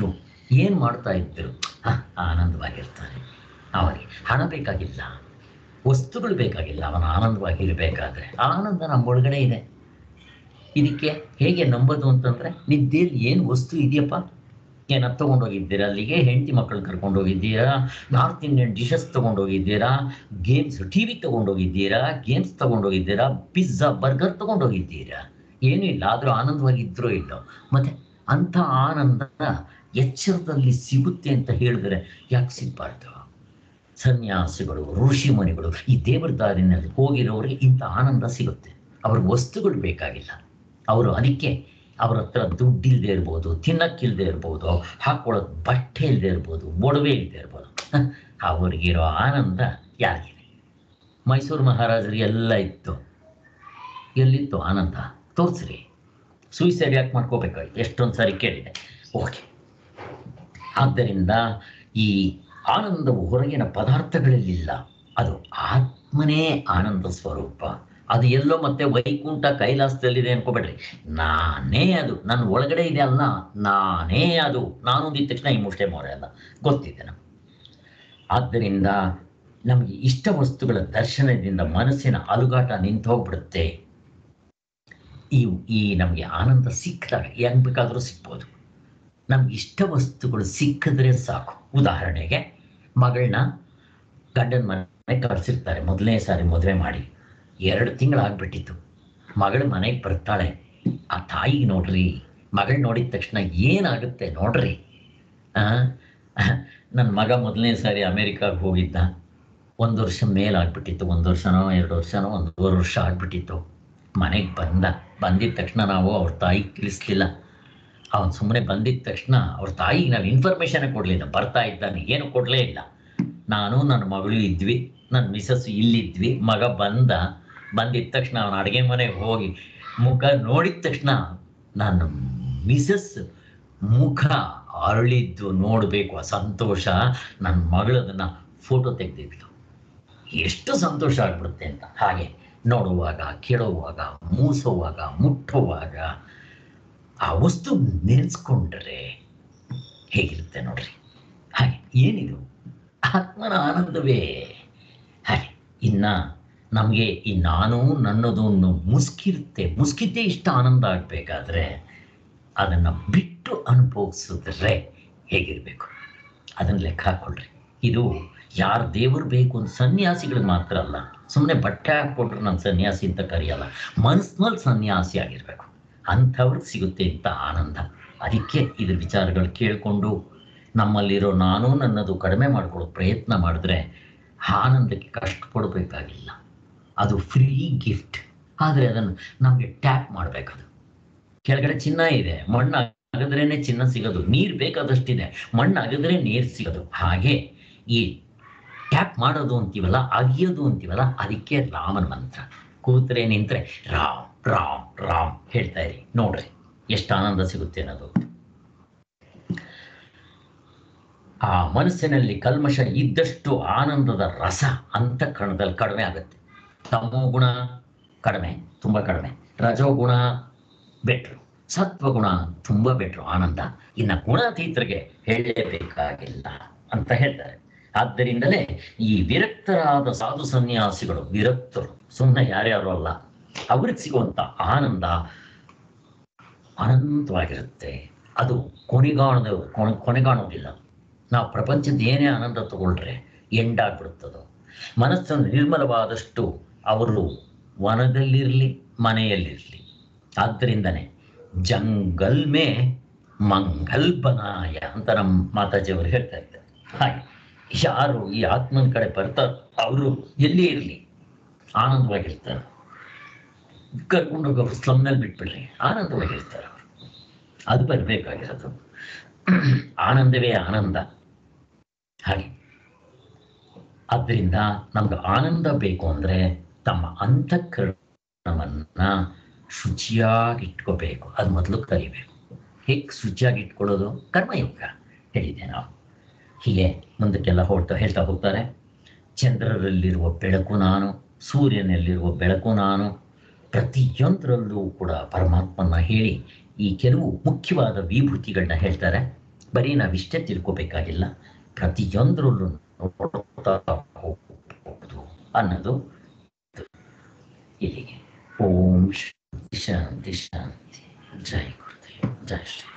ಏನು ಮಾಡ್ತಾ ಇದ್ದರು ಆನಂದವಾಗಿರ್ತಾನೆ ಅವನಿಗೆ ಹಣ ಬೇಕಾಗಿಲ್ಲ ವಸ್ತುಗಳು ಬೇಕಾಗಿಲ್ಲ ಅವನು ಆನಂದವಾಗಿರಬೇಕಾದ್ರೆ ಆನಂದ ನಮ್ಮ ಒಳಗಡೆ ಇದೆ ಇದಕ್ಕೆ ಹೇಗೆ ನಂಬೋದು ಅಂತಂದ್ರೆ ನಿದ್ದೆಯಲ್ಲಿ ಏನು ವಸ್ತು ಇದೆಯಪ್ಪ ಏನ ತಗೊಂಡೋಗಿದ್ದೀರಾ ಅಲ್ಲಿಗೆ ಹೆಂಡತಿ ಮಕ್ಕಳು ಕರ್ಕೊಂಡು ಹೋಗಿದ್ದೀರಾ ನಾರ್ತ್ ಇಂಡಿಯನ್ ಡಿಶಸ್ ತಗೊಂಡೋಗಿದ್ದೀರಾ ಗೇಮ್ಸ್ ಟಿ ವಿ ತಗೊಂಡೋಗಿದ್ದೀರಾ ಗೇಮ್ಸ್ ತಗೊಂಡೋಗಿದ್ದೀರಾ ಪಿಜ್ಜಾ ಬರ್ಗರ್ ತಗೊಂಡೋಗಿದ್ದೀರಾ ಏನೂ ಇಲ್ಲ ಆದರೂ ಆನಂದವಾಗಿದ್ರೋ ಇಲ್ಲೋ ಮತ್ತೆ ಅಂಥ ಆನಂದ ಎಚ್ಚರದಲ್ಲಿ ಸಿಗುತ್ತೆ ಅಂತ ಹೇಳಿದ್ರೆ ಯಾಕೆ ಸಿಗಬಾರ್ದು ಸನ್ಯಾಸಿಗಳು ಋಷಿ ಮುನಿಗಳು ಈ ದೇವರ ದಾರಿನಲ್ಲಿ ಹೋಗಿರೋರಿಗೆ ಇಂಥ ಆನಂದ ಸಿಗುತ್ತೆ ಅವ್ರ ವಸ್ತುಗಳು ಬೇಕಾಗಿಲ್ಲ ಅವರು ಅದಕ್ಕೆ ಅವ್ರ ಹತ್ರ ದುಡ್ಡಿಲ್ದೇ ಇರ್ಬೋದು ತಿನ್ನಕ್ಕಿಲ್ದೇ ಇರ್ಬೋದು ಹಾಕೊಳ್ಳೋದು ಬಟ್ಟೆ ಇಲ್ಲದೆ ಇರ್ಬೋದು ಒಡವೆ ಇಲ್ಲದೆ ಇರ್ಬೋದು ಅವ್ರಿಗಿರೋ ಆನಂದ ಯಾರಿಗಿದೆ ಮೈಸೂರು ಮಹಾರಾಜರಿಗೆ ಎಲ್ಲ ಇತ್ತು ಎಲ್ಲಿತ್ತು ಆನಂದ ತೋರಿಸ್ರಿ ಸೂಯಿಸೈಡ್ ಯಾಕೆ ಮಾಡ್ಕೋಬೇಕಾಯ್ತು ಎಷ್ಟೊಂದು ಸಾರಿ ಕೇಳಿದೆ ಓಕೆ ಆದ್ದರಿಂದ ಈ ಆನಂದವು ಹೊರಗಿನ ಪದಾರ್ಥಗಳಲ್ಲಿಲ್ಲ ಅದು ಆತ್ಮನೇ ಆನಂದ ಸ್ವರೂಪ ಅದು ಎಲ್ಲೋ ಮತ್ತೆ ವೈಕುಂಠ ಕೈಲಾಸದಲ್ಲಿದೆ ಅನ್ಕೋಬೇಡ್ರಿ ನಾನೇ ಅದು ನನ್ನ ಒಳಗಡೆ ಇದೆ ಅಲ್ಲ ನಾನೇ ಅದು ನಾನು ಅಂದಿದ ತಕ್ಷಣ ಈ ಮುಷ್ಟೆ ಮೋರೆ ಅಲ್ಲ ಗೊತ್ತಿದೆ ನಮ್ಗೆ ಆದ್ದರಿಂದ ನಮಗೆ ಇಷ್ಟ ವಸ್ತುಗಳ ದರ್ಶನದಿಂದ ಮನಸ್ಸಿನ ಅಲುಗಾಟ ನಿಂತು ಹೋಗ್ಬಿಡುತ್ತೆ ಈ ಈ ನಮಗೆ ಆನಂದ ಸಿಕ್ಕಿದಾಗ ಹೆಂಗ್ ಬೇಕಾದರೂ ಸಿಗ್ಬೋದು ನಮ್ಗೆ ಇಷ್ಟ ವಸ್ತುಗಳು ಸಿಕ್ಕಿದ್ರೆ ಸಾಕು ಉದಾಹರಣೆಗೆ ಮಗಳನ್ನ ಗಂಡನ ಮನೆ ಕರೆಸಿರ್ತಾರೆ ಮೊದಲನೇ ಸಾರಿ ಮದುವೆ ಮಾಡಿ ಎರಡು ತಿಂಗಳಾಗ್ಬಿಟ್ಟಿತ್ತು ಮಗಳ ಮನೆಗೆ ಬರ್ತಾಳೆ ಆ ತಾಯಿಗೆ ನೋಡ್ರಿ ಮಗಳು ನೋಡಿದ ತಕ್ಷಣ ಏನಾಗುತ್ತೆ ನೋಡ್ರಿ ನನ್ನ ಮಗ ಮೊದಲನೇ ಸಾರಿ ಅಮೇರಿಕಾಗೆ ಹೋಗಿದ್ದ ಒಂದು ವರ್ಷ ಮೇಲಾಗ್ಬಿಟ್ಟಿತ್ತು ಒಂದು ವರ್ಷನೋ ಎರಡು ವರ್ಷನೋ ಒಂದೂವರೆ ವರ್ಷ ಆಗ್ಬಿಟ್ಟಿತ್ತು ಮನೆಗೆ ಬಂದ ಬಂದಿದ ತಕ್ಷಣ ನಾವು ಅವ್ರ ತಾಯಿಗೆ ತಿಳಿಸ್ಲಿಲ್ಲ ಅವನು ಸುಮ್ಮನೆ ಬಂದಿದ ತಕ್ಷಣ ಅವ್ರ ತಾಯಿಗೆ ನಾವು ಇನ್ಫಾರ್ಮೇಷನ್ ಕೊಡಲಿಲ್ಲ ಬರ್ತಾ ಇದ್ದಾನೆ ಏನು ಕೊಡಲೇ ಇಲ್ಲ ನಾನು ನನ್ನ ಮಗಳು ಇದ್ವಿ ನನ್ನ ಮಿಸಸ್ ಇಲ್ಲಿದ್ವಿ ಮಗ ಬಂದ ಬಂದಿದ ತಕ್ಷಣ ಅವನ ಅಡುಗೆ ಮನೆಗೆ ಹೋಗಿ ಮುಖ ನೋಡಿದ ತಕ್ಷಣ ನನ್ನ ಮಿಸಸ್ ಮುಖ ಅರಳಿದ್ದು ನೋಡಬೇಕು ಆ ಸಂತೋಷ ನನ್ನ ಮಗಳದನ್ನ ಫೋಟೋ ತೆಗೆದಿದ್ಲು ಎಷ್ಟು ಸಂತೋಷ ಆಗ್ಬಿಡುತ್ತೆ ಅಂತ ಹಾಗೆ ನೋಡುವಾಗ ಕೇಳುವಾಗ ಮೂಸುವಾಗ ಮುಟ್ಟುವಾಗ ಆ ವಸ್ತು ನೆನೆಸ್ಕೊಂಡ್ರೆ ಹೇಗಿರುತ್ತೆ ನೋಡ್ರಿ ಹಾಗೆ ಏನಿದು ಆತ್ಮನ ಆನಂದವೇ ಹಾಗೆ ಇನ್ನ ನಮಗೆ ಈ ನಾನು ನನ್ನದು ಅನ್ನೋ ಮುಸ್ಕಿರುತ್ತೆ ಮುಸ್ಕಿದ್ದೇ ಇಷ್ಟ ಆನಂದ ಆಗಬೇಕಾದ್ರೆ ಅದನ್ನು ಬಿಟ್ಟು ಅನುಭವಿಸಿದ್ರೆ ಹೇಗಿರಬೇಕು ಅದನ್ನು ಲೆಕ್ಕ ಹಾಕ್ಕೊಳ್ರಿ ಇದು ಯಾರು ದೇವರು ಬೇಕು ಅಂತ ಸನ್ಯಾಸಿಗಳಿಗೆ ಮಾತ್ರ ಅಲ್ಲ ಸುಮ್ಮನೆ ಬಟ್ಟೆ ಹಾಕ್ಕೊಟ್ರೆ ನಾನು ಸನ್ಯಾಸಿ ಅಂತ ಕರೆಯಲ್ಲ ಮನಸ್ಸಿನಲ್ಲಿ ಸನ್ಯಾಸಿ ಆಗಿರಬೇಕು ಅಂಥವ್ರಿಗೆ ಸಿಗುತ್ತೆ ಇಂಥ ಆನಂದ ಅದಕ್ಕೆ ಇದ್ರ ವಿಚಾರಗಳು ಕೇಳಿಕೊಂಡು ನಮ್ಮಲ್ಲಿರೋ ನಾನು ನನ್ನದು ಕಡಿಮೆ ಮಾಡ್ಕೊಳ್ಳೋ ಪ್ರಯತ್ನ ಮಾಡಿದ್ರೆ ಆನಂದಕ್ಕೆ ಕಷ್ಟಪಡಬೇಕಾಗಿಲ್ಲ ಅದು ಫ್ರೀ ಗಿಫ್ಟ್ ಆದರೆ ಅದನ್ನು ನಮಗೆ ಟ್ಯಾಪ್ ಮಾಡಬೇಕದು ಕೆಳಗಡೆ ಚಿನ್ನ ಇದೆ ಮಣ್ಣು ಅಗದ್ರೇನೆ ಚಿನ್ನ ಸಿಗೋದು ನೀರು ಬೇಕಾದಷ್ಟಿದೆ ಮಣ್ಣು ಅಗದ್ರೆ ನೀರು ಸಿಗೋದು ಹಾಗೆ ಈ ಟ್ಯಾಪ್ ಮಾಡೋದು ಅಂತೀವಲ್ಲ ಅಗಿಯೋದು ಅಂತೀವಲ್ಲ ಅದಕ್ಕೆ ರಾಮನ ಮಂತ್ರ ಕೂತ್ರೆ ನಿಂತ್ರೆ ರಾಮ್ ರಾಮ್ ರಾಮ್ ಹೇಳ್ತಾ ಇರಿ ನೋಡ್ರಿ ಎಷ್ಟು ಆನಂದ ಸಿಗುತ್ತೆ ಅನ್ನೋದು ಆ ಮನಸ್ಸಿನಲ್ಲಿ ಕಲ್ಮಶ ಇದ್ದಷ್ಟು ಆನಂದದ ರಸ ಅಂತಃಕರಣದಲ್ಲಿ ಕಡಿಮೆ ಆಗುತ್ತೆ ತಮೋ ಗುಣ ಕಡಿಮೆ ತುಂಬ ಕಡಿಮೆ ರಜೋಗುಣ ಬೆಟ್ರು ಸತ್ವಗುಣ ತುಂಬ ಬೆಟ್ರು ಆನಂದ ಇನ್ನು ಗುಣಾತೀತರಿಗೆ ಹೇಳಲೇಬೇಕಾಗಿಲ್ಲ ಅಂತ ಹೇಳ್ತಾರೆ ಆದ್ದರಿಂದಲೇ ಈ ವಿರಕ್ತರಾದ ಸಾಧು ಸನ್ಯಾಸಿಗಳು ವಿರಕ್ತರು ಸುಮ್ಮನೆ ಯಾರ್ಯಾರು ಅಲ್ಲ ಅವ್ರಿಗೆ ಸಿಗುವಂತ ಆನಂದ ಅನಂತವಾಗಿರುತ್ತೆ ಅದು ಕೊನೆಗಾಣದ ಕೊನೆ ಕೊನೆಗಾಣೋದಿಲ್ಲ ನಾವು ಪ್ರಪಂಚದ ಏನೇ ಆನಂದ ತಗೊಳ್ರೆ ಎಂಡಾಗ್ಬಿಡುತ್ತದೋ ಮನಸ್ಸನ್ನು ನಿರ್ಮಲವಾದಷ್ಟು ಅವರು ವನದಲ್ಲಿರಲಿ ಮನೆಯಲ್ಲಿರಲಿ ಆದ್ದರಿಂದನೇ ಜಂಗಲ್ ಮೇ ಮಂಗಲ್ ಬನಾಯ ಅಂತ ನಮ್ಮ ಮಾತಾಜಿಯವರು ಹೇಳ್ತಾ ಇದ್ದಾರೆ ಹಾಗೆ ಯಾರು ಈ ಆತ್ಮನ ಕಡೆ ಬರ್ತಾರ ಅವರು ಎಲ್ಲಿ ಇರಲಿ ಆನಂದವಾಗಿರ್ತಾರೆ ಕರ್ಕೊಂಡೋಗಿ ಅವ್ರು ಸ್ಲಮ್ನಲ್ಲಿ ಬಿಟ್ಬಿಡ್ರಿ ಆನಂದವಾಗಿರ್ತಾರೆ ಅವರು ಅದು ಬರಬೇಕಾಗಿರೋದು ಆನಂದವೇ ಆನಂದ ಹಾಗೆ ಆದ್ದರಿಂದ ನಮ್ಗೆ ಆನಂದ ಬೇಕು ಅಂದ್ರೆ ತಮ್ಮ ಅಂತಃಕರಣವನ್ನ ಶುಚಿಯಾಗಿ ಇಟ್ಕೋಬೇಕು ಅದು ಮೊದಲು ಕಲಿಬೇಕು ಹೇಗೆ ಶುಚಿಯಾಗಿ ಇಟ್ಕೊಳ್ಳೋದು ಕರ್ಮಯೋಗ ಹೇಳಿದೆ ನಾವು ಹೀಗೆ ಮುಂದಕ್ಕೆಲ್ಲ ಹೊಡ್ತಾ ಹೇಳ್ತಾ ಹೋಗ್ತಾರೆ ಚಂದ್ರರಲ್ಲಿರುವ ಬೆಳಕು ನಾನು ಸೂರ್ಯನಲ್ಲಿರುವ ಬೆಳಕು ನಾನು ಪ್ರತಿಯೊಂದರಲ್ಲೂ ಕೂಡ ಪರಮಾತ್ಮನ ಹೇಳಿ ಈ ಕೆಲವು ಮುಖ್ಯವಾದ ವಿಭೂತಿಗಳನ್ನ ಹೇಳ್ತಾರೆ ಬರೀ ನಾವಿಷ್ಟೇ ತಿಳ್ಕೊಬೇಕಾಗಿಲ್ಲ ಪ್ರತಿಯೊಂದರಲ್ಲೂ ನೋಡ್ತಾ ಹೋಗ್ಬೋದು ಅನ್ನೋದು ಇಲ್ಲಿಗೆ ಓಂ ಶಾಂತಿ ಶಾಂತಿ ಶಾಂತಿ ಜೈ ಗುರುದೇವ್ ಜೈ ಶ್ರೀ